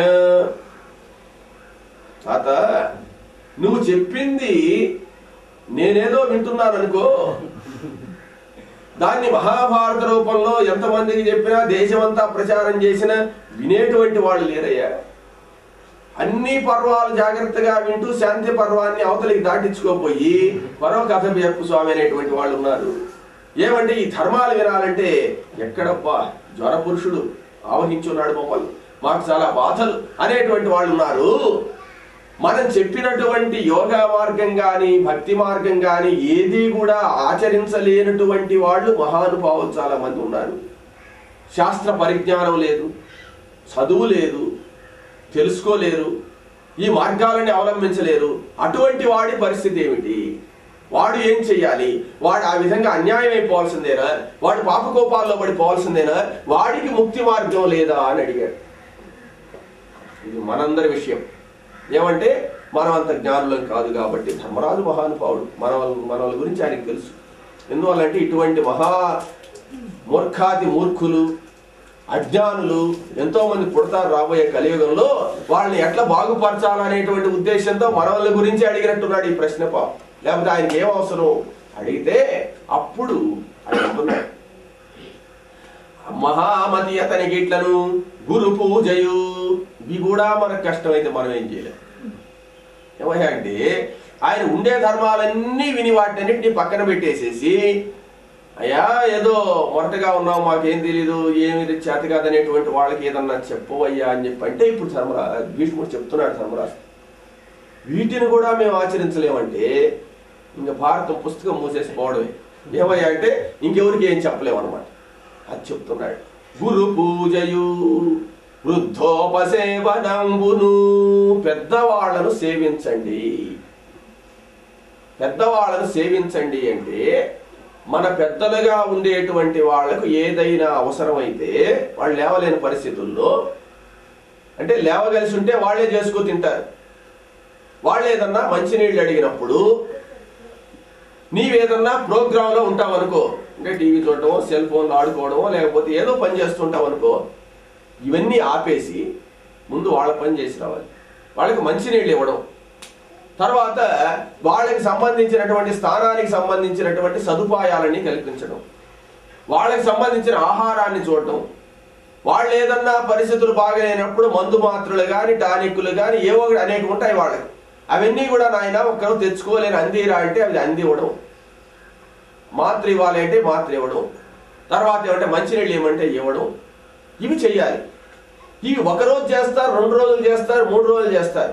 తాత నువ్వు చెప్పింది నేనేదో వింటున్నాను అనుకో దాన్ని మహాభారత రూపంలో ఎంతమందికి చెప్పినా దేశమంతా ప్రచారం చేసినా వినేటువంటి వాళ్ళు లేరయ్యా అన్ని పర్వాలు జాగ్రత్తగా వింటూ శాంతి పర్వాన్ని అవతలికి దాటించుకోపోయి మరో కథ చెప్పు స్వామి అనేటువంటి వాళ్ళు ఉన్నారు ఏమంటే ఈ ధర్మాలు వినాలంటే ఎక్కడబ్బా జ్వర పురుషుడు ఆవహించున్నాడు మమ్మల్ని మాకు చాలా బాధలు అనేటువంటి వాళ్ళు ఉన్నారు మనం చెప్పినటువంటి యోగా మార్గం కానీ భక్తి మార్గం కానీ ఏది కూడా ఆచరించలేనటువంటి వాళ్ళు మహానుభావులు చాలా మంది ఉన్నారు శాస్త్ర పరిజ్ఞానం లేదు చదువు లేదు తెలుసుకోలేరు ఈ మార్గాలని అవలంబించలేరు అటువంటి వాడి పరిస్థితి ఏమిటి వాడు ఏం చెయ్యాలి వాడు ఆ విధంగా అన్యాయం అయిపోవాల్సిందేనా వాడు పాపకోపాల్లో పడిపోవాల్సిందేనా వాడికి ముక్తి మార్గం లేదా అని అడిగాడు ఇది మనందరి విషయం ఏమంటే మనం అంత జ్ఞానులం కాదు కాబట్టి ధర్మరాజు మహానుభావుడు మన మన వాళ్ళ గురించి ఆయనకు తెలుసు ఎందువల్లంటే ఇటువంటి మహా మూర్ఖాది మూర్ఖులు అజ్ఞానులు ఎంతో మంది పుడతారు రాబోయే కలియుగంలో వాళ్ళని ఎట్లా బాగుపరచాలనేటువంటి ఉద్దేశంతో మన వాళ్ళ గురించి అడిగినట్టున్నాడు ఈ ప్రశ్న పాపం లేకపోతే ఆయనకి ఏం అవసరం అడిగితే అప్పుడు ఆయన అంటున్నాడు మహామతి అతనికి ఇట్లను గురు పూజయు ఇవి కూడా మనకు కష్టమైతే మనం ఏం చేయలేం ఏమయ్యా అంటే ఆయన ఉండే ధర్మాలన్నీ విని వాటినన్నింటినీ పక్కన పెట్టేసేసి అయ్యా ఏదో మొరటగా ఉన్నావు మాకేం తెలీదు ఏమి చేత కాదనేటువంటి వాళ్ళకి ఏదన్నా చెప్పవయ్యా అని చెప్పి అంటే ఇప్పుడు ధర్మరా భీష్ముడు చెప్తున్నాడు ధర్మరాజు వీటిని కూడా మేము ఆచరించలేమంటే ఇంకా భారతం పుస్తకం మూసేసి పోవడమే ఏమయ్యా అంటే ఇంకెవరికి ఏం చెప్పలేమన్నమాట అది చెప్తున్నాడు గురు పూజయు వృద్ధోపసేవనంబును పెద్దవాళ్లను సేవించండి పెద్దవాళ్ళను సేవించండి అంటే మన పెద్దలుగా ఉండేటువంటి వాళ్లకు ఏదైనా అవసరమైతే వాళ్ళు లేవలేని పరిస్థితుల్లో అంటే లేవగలిసి ఉంటే వాళ్ళే చేసుకు తింటారు వాళ్ళు ఏదన్నా మంచినీళ్ళు అడిగినప్పుడు నీవేదన్నా ప్రోగ్రాంలో ఉంటావు అనుకో అంటే టీవీ చూడటమో సెల్ ఫోన్లో ఆడుకోవడమో లేకపోతే ఏదో పని చేస్తుంటావు అనుకో ఇవన్నీ ఆపేసి ముందు వాళ్ళ పని చేసి రావాలి వాళ్ళకి మంచినీళ్ళు ఇవ్వడం తర్వాత వాళ్ళకి సంబంధించినటువంటి స్థానానికి సంబంధించినటువంటి సదుపాయాలని కల్పించడం వాళ్ళకి సంబంధించిన ఆహారాన్ని చూడటం వాళ్ళు ఏదన్నా పరిస్థితులు బాగలేనప్పుడు మందు మాత్రలు కానీ టానిక్లు కానీ ఏవో ఒకటి అనేక ఉంటాయి వాళ్ళకి అవన్నీ కూడా నాయన ఒక్కరు తెచ్చుకోలేని అందిరా అంటే అవి అందివ్వడం మాత్ర ఇవ్వాలి అంటే మాత్ర ఇవ్వడం తర్వాత ఏమంటే మంచినీళ్ళు ఏమంటే ఇవ్వడం ఇవి చెయ్యాలి ఇవి ఒక రోజు చేస్తారు రెండు రోజులు చేస్తారు మూడు రోజులు చేస్తారు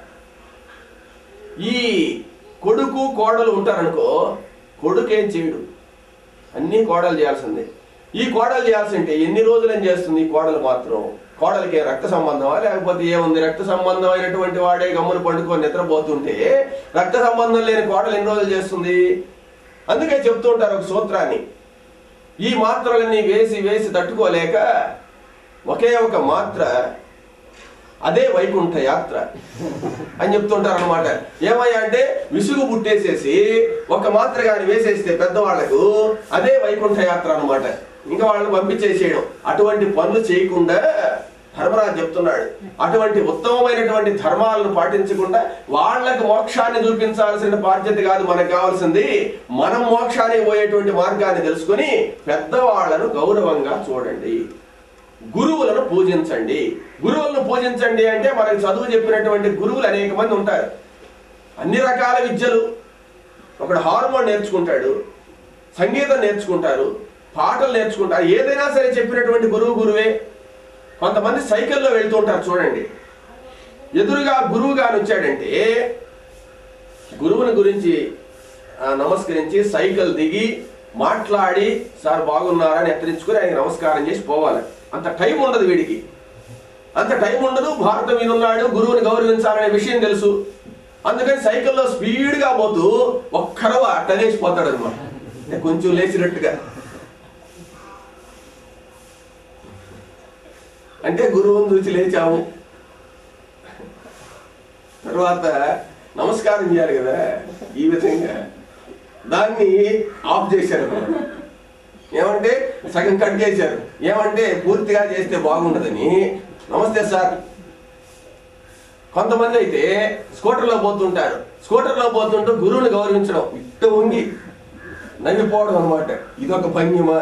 ఈ కొడుకు కోడలు ఉంటారనుకో కొడుకు ఏం చేయడు అన్ని కోడలు చేయాల్సిందే ఈ కోడలు చేయాల్సింటే ఎన్ని రోజులు ఏం చేస్తుంది ఈ కోడలు మాత్రం కోడలికి రక్త సంబంధమా లేకపోతే ఏముంది రక్త సంబంధం అయినటువంటి వాడే గమ్మును పండుకొని నిద్రపోతుంటే రక్త సంబంధం లేని కోడలు ఎన్ని రోజులు చేస్తుంది అందుకే చెప్తూ ఉంటారు ఒక సూత్రాన్ని ఈ మాత్రలన్నీ వేసి వేసి తట్టుకోలేక ఒకే ఒక మాత్ర అదే వైకుంఠ యాత్ర అని చెప్తుంటారు అనమాట ఏమయ్యా అంటే విసుగు పుట్టేసేసి ఒక మాత్ర గాని వేసేస్తే పెద్దవాళ్లకు అదే వైకుంఠ యాత్ర అన్నమాట ఇంకా వాళ్ళని పంపించేసేయడం అటువంటి పనులు చేయకుండా ధర్మరాజు చెప్తున్నాడు అటువంటి ఉత్తమమైనటువంటి ధర్మాలను పాటించకుండా వాళ్ళకు మోక్షాన్ని చూపించాల్సిన బాధ్యత కాదు మనకు కావాల్సింది మనం మోక్షానికి పోయేటువంటి మార్గాన్ని తెలుసుకుని పెద్దవాళ్లను గౌరవంగా చూడండి గురువులను పూజించండి గురువులను పూజించండి అంటే మనకి చదువు చెప్పినటువంటి గురువులు అనేక మంది ఉంటారు అన్ని రకాల విద్యలు ఒకడు హార్మోన్ నేర్చుకుంటాడు సంగీతం నేర్చుకుంటారు పాటలు నేర్చుకుంటారు ఏదైనా సరే చెప్పినటువంటి గురువు గురువే కొంతమంది సైకిల్లో వెళ్తూ ఉంటారు చూడండి ఎదురుగా గురువు గారు వచ్చాడంటే గురువుని గురించి ఆ, నమస్కరించి సైకిల్ దిగి మాట్లాడి సార్ బాగున్నారా అని ఎత్తరించుకొని ఆయనకి నమస్కారం చేసి పోవాలి అంత టైం ఉండదు వీడికి అంత టైం ఉండదు భారతం మీద ఉన్నాడు గురువుని గౌరవించాలనే విషయం తెలుసు అందుకని సైకిల్లో స్పీడ్గా పోతూ ఒక్కరవ అట్ట లేచిపోతాడు అనమాట అంటే కొంచెం లేచినట్టుగా అంటే గురువుని చూసి లేచాము తర్వాత నమస్కారం చేయాలి కదా ఈ విధంగా దాన్ని ఆఫ్ చేశారు అన్నమాట. ఏమంటే సగం కట్ చేశారు ఏమంటే పూర్తిగా చేస్తే బాగుండదని నమస్తే సార్ కొంతమంది అయితే స్కూటర్లో పోతుంటారు స్కూటర్లో పోతుంటూ గురువుని గౌరవించడం ఇట్ట ఉంగి నవ్విపోవడం అనమాట ఇదొక భంగిమ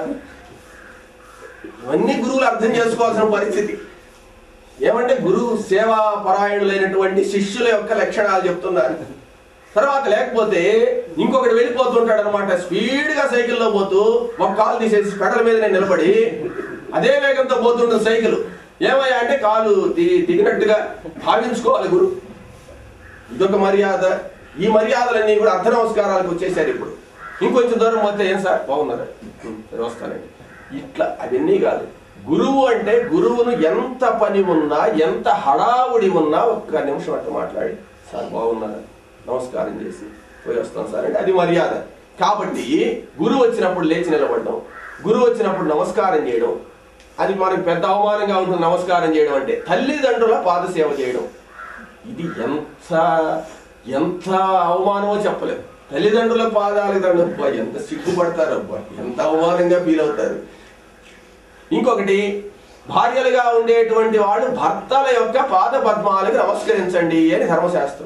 ఇవన్నీ గురువులు అర్థం చేసుకోవాల్సిన పరిస్థితి ఏమంటే గురువు సేవా పరాయణులైనటువంటి శిష్యుల యొక్క లక్షణాలు చెప్తున్నారు తర్వాత లేకపోతే ఇంకొకటి వెళ్ళిపోతుంటాడు అనమాట స్పీడ్ గా సైకిల్లో పోతూ ఒక కాలు తీసేసి పెడల మీద నిలబడి అదే వేగంతో పోతుంటుంది సైకిల్ ఏమయ్యా అంటే కాలు ది- దిగినట్టుగా భావించుకోవాలి గురు ఇదొక మర్యాద ఈ మర్యాదలన్నీ కూడా అర్ధ నమస్కారాలకు వచ్చేసారు ఇప్పుడు ఇంకొంచెం దూరం పోతే ఏం సార్ బాగున్నారా "ఉం, సరే వస్తానండి ఇట్లా అవన్నీ కాదు గురువు అంటే గురువును ఎంత పని ఉన్నా ఎంత హడావుడి ఉన్నా ఒక్క నిమిషం అట్లా మాట్లాడి సార్ బాగున్నారా నమస్కారం చేసి పోయి వస్తాం సార్ అంటే అది మర్యాద కాబట్టి గురువు వచ్చినప్పుడు లేచి నిలబడడం గురువు వచ్చినప్పుడు నమస్కారం చేయడం అది మనకు పెద్ద అవమానంగా ఉంటుంది నమస్కారం చేయడం అంటే తల్లిదండ్రుల పాదసేవ చేయడం ఇది ఎంత ఎంత అవమానమో చెప్పలేదు తల్లిదండ్రుల పాదాలకు దండం అబ్బా ఎంత సిగ్గుపడతారు అబ్బా ఎంత అవమానంగా ఫీల్ అవుతారు ఇంకొకటి భార్యలుగా ఉండేటువంటి వాళ్ళు భర్తల యొక్క పాద పద్మాలకు నమస్కరించండి అని ధర్మశాస్త్రం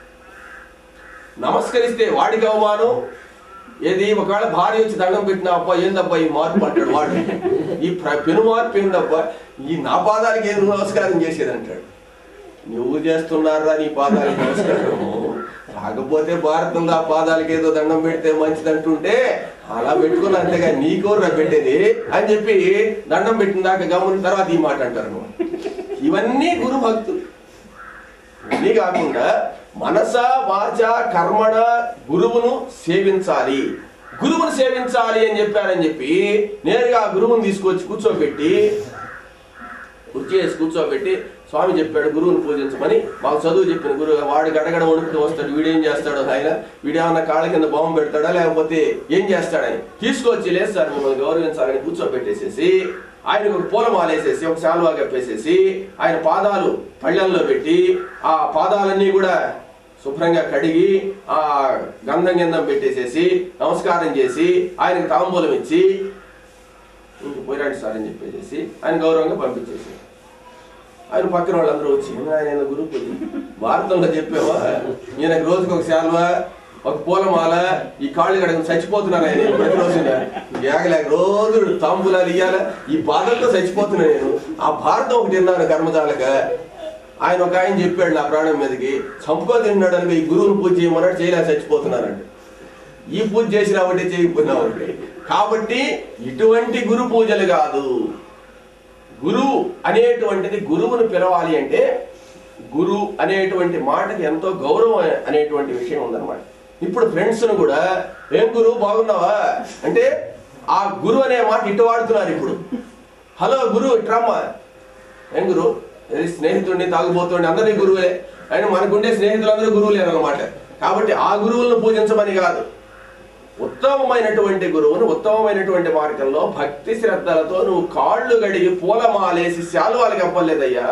నమస్కరిస్తే వాడికి అవమానం ఏది ఒకవేళ భార్య వచ్చి దండం పెట్టిన అబ్బా ఏందబ్బా ఈ మార్పు అంటాడు వాడు ఈ ప్ర- పెను మార్పు ఏందబ్బా ఈ నా పాదాలకి ఏం నమస్కారం చేసేది అంటాడు నువ్వు చేస్తున్నారా నీ పాదాలకి నమస్కారము కాకపోతే భారతంలో ఆ పాదాలకి ఏదో దండం పెడితే మంచిది అంటుంటే అలా పెట్టుకుని అంతేగా నీకోర్రా పెట్టేది అని చెప్పి దండం పెట్టిన దాకా గమనిన తర్వాత ఈ మాట అంటారు నువ్వు. ఇవన్నీ గురు భక్తులు ఇవన్నీ కాకుండా మనస వాచ కర్మణ గురువును సేవించాలి గురువును సేవించాలి అని చెప్పారని చెప్పి నేరుగా ఆ గురువుని తీసుకొచ్చి కూర్చోబెట్టి కుర్చీ వేసి కూర్చోబెట్టి స్వామి చెప్పాడు గురువుని పూజించమని మాకు చదువు చెప్పిన గురువు వాడు గడగడ వణుకుతూ వస్తాడు వీడేం చేస్తాడు ఆయన వీడేమన్నా కాళ్ళ కింద బొమ్మ పెడతాడా లేకపోతే ఏం చేస్తాడని తీసుకొచ్చి లేదు సార్ మిమ్మల్ని గౌరవించాలని కూర్చోబెట్టేసేసి ఆయనకు ఒక పూలమాల వేసేసి ఒక శాలువా కప్పేసేసి ఆయన పాదాలు పళ్ళెంలో పెట్టి ఆ పాదాలన్నీ కూడా శుభ్రంగా కడిగి ఆ గంధం గింధం పెట్టేసేసి నమస్కారం చేసి ఆయనకు తాంబూలం ఇచ్చి ఇంక పోయిరాడు సార్ అని చెప్పేసి ఆయన గౌరవంగా పంపించేసి ఆయన పక్కన వాళ్ళందరూ వచ్చి "ఏం ఆయన ఈయన గురువు పూజ భారతంలో చెప్పావా ఈయనకు రోజుకి ఒక శాలువా ఒక పూలమాల ఈ కాళ్ళు కడగ చచ్చిపోతున్నాను ఆయన ప్రతిరోజు ఏగలేక రోజు తాంబూలాలు ఇయ్యాల ఈ బాధలతో చచ్చిపోతున్నా నేను ఆ భారతం ఒకటి విన్నాను కర్మజాలక ఆయన ఒక ఆయన చెప్పాడు నా ప్రాణం మీదకి చంపుకో తిన్నాడు అనుకో ఈ గురువుని పూజ చేయమన్నాడు చేయలేక చచ్చిపోతున్నానండి ఈ పూజ చేసిన ఒకటి చేయకపోయినా ఒకటి కాబట్టి ఇటువంటి గురు పూజలు కాదు గురువు అనేటువంటిది గురువును పిలవాలి అంటే గురు అనేటువంటి మాటకి ఎంతో గౌరవం అనేటువంటి విషయం ఉందన్నమాట ఇప్పుడు ఫ్రెండ్స్ను కూడా ఏం గురువు బాగున్నావా అంటే ఆ గురు అనే మాట ఇటు వాడుతున్నారు ఇప్పుడు హలో గురు ఇట్రమ్మా ఏం గురు ఏది స్నేహితుడిని తాగుబోతుండే అందరినీ గురువులే ఆయన మనకుండే స్నేహితులందరూ గురువులే అన్నమాట కాబట్టి ఆ గురువులను పూజించమని కాదు ఉత్తమమైనటువంటి గురువును ఉత్తమమైనటువంటి మార్గంలో భక్తి శ్రద్ధలతో నువ్వు కాళ్ళు గడిగి పూలమాలేసి శాలువాలు కప్పలేదయ్యా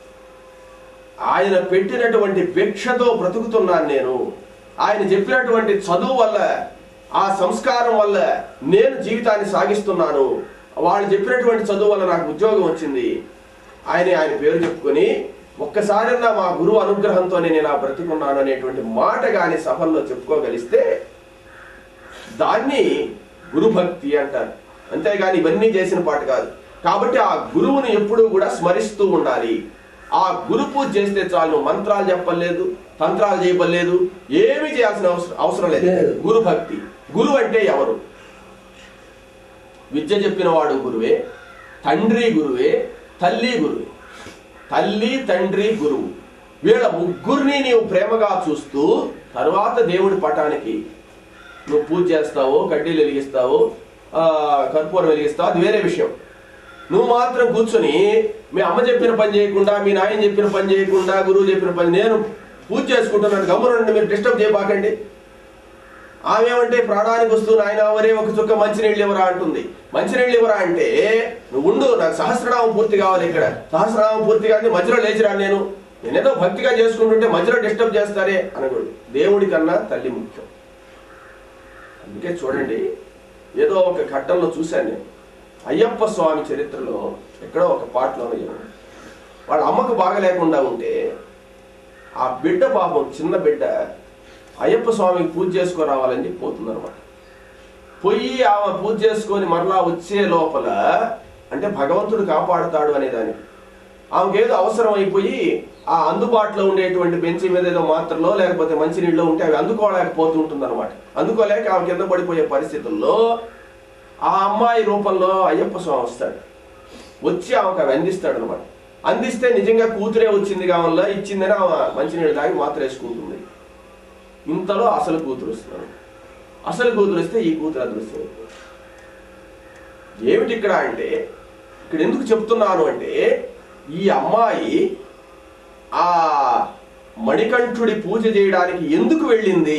ఆయన పెట్టినటువంటి భిక్షతో బ్రతుకుతున్నాను నేను ఆయన చెప్పినటువంటి చదువు వల్ల ఆ సంస్కారం వల్ల నేను జీవితాన్ని సాగిస్తున్నాను వాళ్ళు చెప్పినటువంటి చదువు వల్ల నాకు ఉద్యోగం వచ్చింది ఆయన ఆయన పేరు చెప్పుకొని ఒక్కసారన్నా మా గురువు అనుగ్రహంతో నేను ఇలా బ్రతుకున్నాను అనేటువంటి మాట కానీ సభల్లో చెప్పుకోగలిస్తే దాన్ని గురుభక్తి అంటారు అంతేగాని ఇవన్నీ చేసిన పాట కాదు కాబట్టి ఆ గురువుని ఎప్పుడూ కూడా స్మరిస్తూ ఉండాలి ఆ గురు పూజ చేస్తే చాలు మంత్రాలు చెప్పలేదు తంత్రాలు చేయబలేదు ఏమీ చేయాల్సిన అవసరం అవసరం లేదు లేదు. గురు భక్తి గురువు అంటే ఎవరు విద్య చెప్పిన వాడు గురువే తండ్రి గురువే తల్లి గురువే తల్లి తండ్రి గురువు వీళ్ళ ముగ్గురిని నీవు ప్రేమగా చూస్తూ తర్వాత దేవుడి పటానికి నువ్వు పూజ చేస్తావు కడ్డీలు వెలిగిస్తావు ఆ, కర్పూరం వెలిగిస్తావు అది వేరే విషయం నువ్వు మాత్రం కూర్చొని మీ అమ్మ చెప్పిన పని చేయకుండా మీ నాయన చెప్పిన పని చేయకుండా గురువు చెప్పిన పని నేను పూజ చేసుకుంటున్నాను గమ్మునండి మీరు డిస్టర్బ్ చేయబాకండి ఆమె ఏమంటే ప్రాణానికి వస్తూ నాయన ఒరే ఒక చుక్క మంచినీళ్ళు ఇవ్వరా అంటుంది మంచినీళ్ళు ఇవ్వరా అంటే నువ్వు ఉండు నాకు సహస్రనామం పూర్తి కావాలి ఇక్కడ సహస్రనామం పూర్తి కాదు మధ్యలో లేచిరా నేను నేనేదో భక్తిగా చేసుకుంటుంటే మధ్యలో డిస్టర్బ్ చేస్తారే అనకూడదు దేవుడి కన్నా తల్లి ముఖ్యం అందుకే చూడండి ఏదో ఒక ఘట్టంలో చూశాను నేను అయ్యప్ప స్వామి చరిత్రలో ఎక్కడో ఒక పాటలోనే చెప్పాడు వాళ్ళ అమ్మకు బాగా లేకుండా ఉంటే ఆ బిడ్డ పాపం చిన్న బిడ్డ అయ్యప్ప స్వామికి పూజ చేసుకురావాలని చెప్పి పోతుందన్నమాట పోయి ఆమె పూజ చేసుకొని మరలా వచ్చే లోపల అంటే భగవంతుడు కాపాడుతాడు అనే దానికి ఆమెకి ఏదో అవసరం అయిపోయి ఆ అందుబాటులో ఉండేటువంటి బెంచి మీద ఏదో మాత్రలో లేకపోతే మంచినీళ్ళు ఉంటే అవి అందుకోలేకపోతుంటుంది అనమాట అందుకోలేక ఆమె కింద పడిపోయే పరిస్థితుల్లో ఆ అమ్మాయి రూపంలో అయ్యప్ప స్వామి వస్తాడు వచ్చి ఆమెకు అవి అందిస్తాడు అనమాట అందిస్తే నిజంగా కూతురే వచ్చింది కావాలా ఇచ్చిందని ఆమె మంచినీళ్ళు తాగి మాత్ర వేసుకుంటుంది ఇంతలో అసలు కూతురు వస్తున్నాడు అసలు కూతురు వస్తే ఈ కూతురు అదృశ్యం అయిపోయింది. ఏమిటి ఇక్కడ అంటే ఇక్కడ ఎందుకు చెప్తున్నాను అంటే ఈ అమ్మాయి ఆ మణికంఠుడి పూజ చేయడానికి ఎందుకు వెళ్ళింది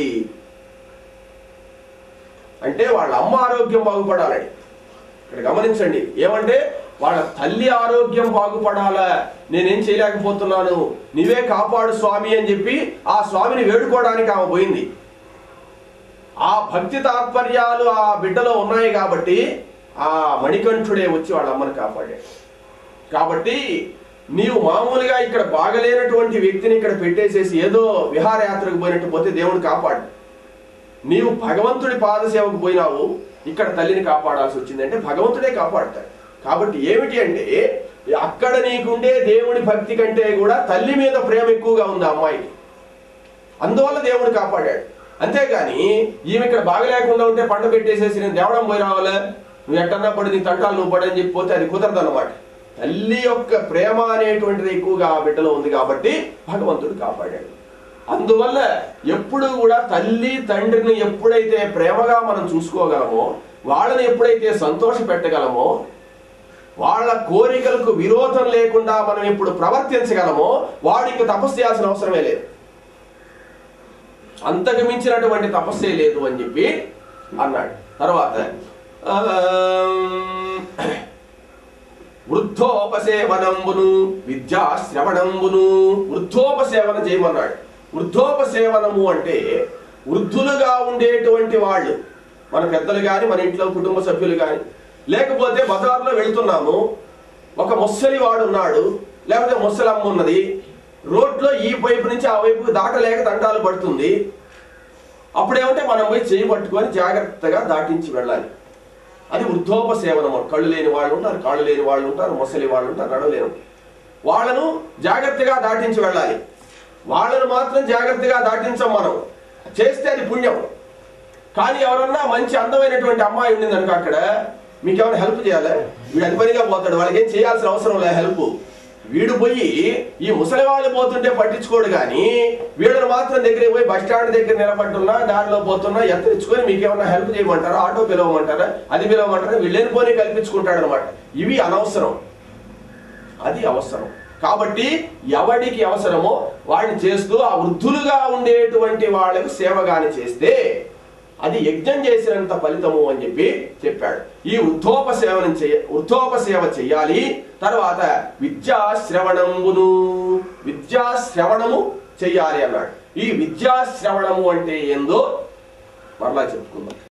అంటే వాళ్ళ అమ్మ ఆరోగ్యం బాగుపడాలని ఇక్కడ గమనించండి ఏమంటే వాళ్ళ తల్లి ఆరోగ్యం బాగుపడాలా నేనేం చేయలేకపోతున్నాను నీవే కాపాడు స్వామి అని చెప్పి ఆ స్వామిని వేడుకోవడానికి ఆమె పోయింది ఆ భక్తి తాత్పర్యాలు ఆ బిడ్డలో ఉన్నాయి కాబట్టి ఆ మణికంఠుడే వచ్చి వాళ్ళ అమ్మని కాపాడాడు కాబట్టి నీవు మామూలుగా ఇక్కడ బాగలేనటువంటి వ్యక్తిని ఇక్కడ పెట్టేసేసి ఏదో విహారయాత్రకు పోయినట్టు పోతే దేవుడు కాపాడు నీవు భగవంతుడి పాదసేవకు పోయినావు ఇక్కడ తల్లిని కాపాడాల్సి వచ్చింది అంటే భగవంతుడే కాపాడతాడు కాబట్టి ఏమిటి అంటే అక్కడ నీకుండే దేవుడి భక్తి కంటే కూడా తల్లి మీద ప్రేమ ఎక్కువగా ఉంది ఆ అమ్మాయికి అందువల్ల దేవుడు కాపాడాడు అంతేగాని ఈమె ఇక్కడ బాగలేకుండా ఉంటే పంట పెట్టేసేసి నేను దేవడం పోయి రావాలా నువ్వు ఎట్టన్నా పడి నీ తంటాలు నువ్వు పడని చెప్పిపోతే అది కుదరదు అనమాట తల్లి యొక్క ప్రేమ అనేటువంటిది ఎక్కువగా ఆ బిడ్డలో ఉంది కాబట్టి భగవంతుడు కాపాడాడు అందువల్ల ఎప్పుడు కూడా తల్లి తండ్రిని ఎప్పుడైతే ప్రేమగా మనం చూసుకోగలమో వాళ్ళని ఎప్పుడైతే సంతోష పెట్టగలమో వాళ్ళ కోరికలకు విరోధం లేకుండా మనం ఎప్పుడు ప్రవర్తించగలమో వాడికి తపస్సు చేయాల్సిన అవసరమే లేదు అంతకు మించినటువంటి తపస్సే లేదు అని చెప్పి అన్నాడు తర్వాత ఆమ్, వృద్ధోపసేవనంబును విద్యా శ్రవణంబును వృద్ధోపసేవన చేయమన్నాడు వృద్ధోపసేవనము అంటే వృద్ధులుగా ఉండేటువంటి వాళ్ళు మన పెద్దలు కానీ మన ఇంట్లో కుటుంబ సభ్యులు కానీ లేకపోతే బజార్లో వెళ్తున్నాము ఒక ముసలి వాడు ఉన్నాడు లేకపోతే ముసలమ్మ ఉన్నది రోడ్లో ఈ వైపు నుంచి ఆ వైపుకి దాటలేక దండాలు పడుతుంది అప్పుడేమంటే మనం పోయి చేయి పట్టుకొని జాగ్రత్తగా దాటించి వెళ్ళాలి అది వృద్ధోపసేవనం కళ్ళు లేని వాళ్ళు ఉంటారు కాళ్ళు లేని వాళ్ళు ఉంటారు ముసలి వాళ్ళు ఉంటారు నడవలేని వాళ్ళను జాగ్రత్తగా దాటించి వెళ్ళాలి వాళ్ళను మాత్రం జాగ్రత్తగా దాటించం మనం చేస్తే అది పుణ్యం కానీ ఎవరన్నా మంచి అందమైనటువంటి అమ్మాయి ఉండింది అనుకో అక్కడ మీకు ఏమైనా హెల్ప్ చేయాలి వీడు అది పనిగా పోతాడు వాళ్ళకి ఏం చేయాల్సిన అవసరం లే హెల్ప్ వీడు పోయి ఈ ముసలి వాళ్ళు పోతుంటే పట్టించుకోడు కానీ వీళ్ళని మాత్రం దగ్గరికి పోయి బస్ స్టాండ్ దగ్గర నిలబడుతున్నా దారిలో పోతున్నా ఎత్తరించుకొని మీకు ఏమన్నా హెల్ప్ చేయమంటారా ఆటో పిలవమంటారా అది పిలవమంటారా వీళ్ళని పోనీ కల్పించుకుంటాడు అనమాట ఇవి అనవసరం అది అవసరం కాబట్టి ఎవడికి అవసరమో వాడిని చేస్తూ ఆ వృద్ధులుగా ఉండేటువంటి వాళ్ళకు సేవగాని చేస్తే అది యజ్ఞం చేసినంత ఫలితము అని చెప్పి చెప్పాడు ఈ వృద్ధోప సేవనం చేయ వృద్ధోప సేవ చెయ్యాలి తర్వాత విద్యా శ్రవణమును విద్యా శ్రవణము చెయ్యాలి అన్నాడు ఈ విద్యా శ్రవణము అంటే ఏందో మరలా చెప్పుకుందాం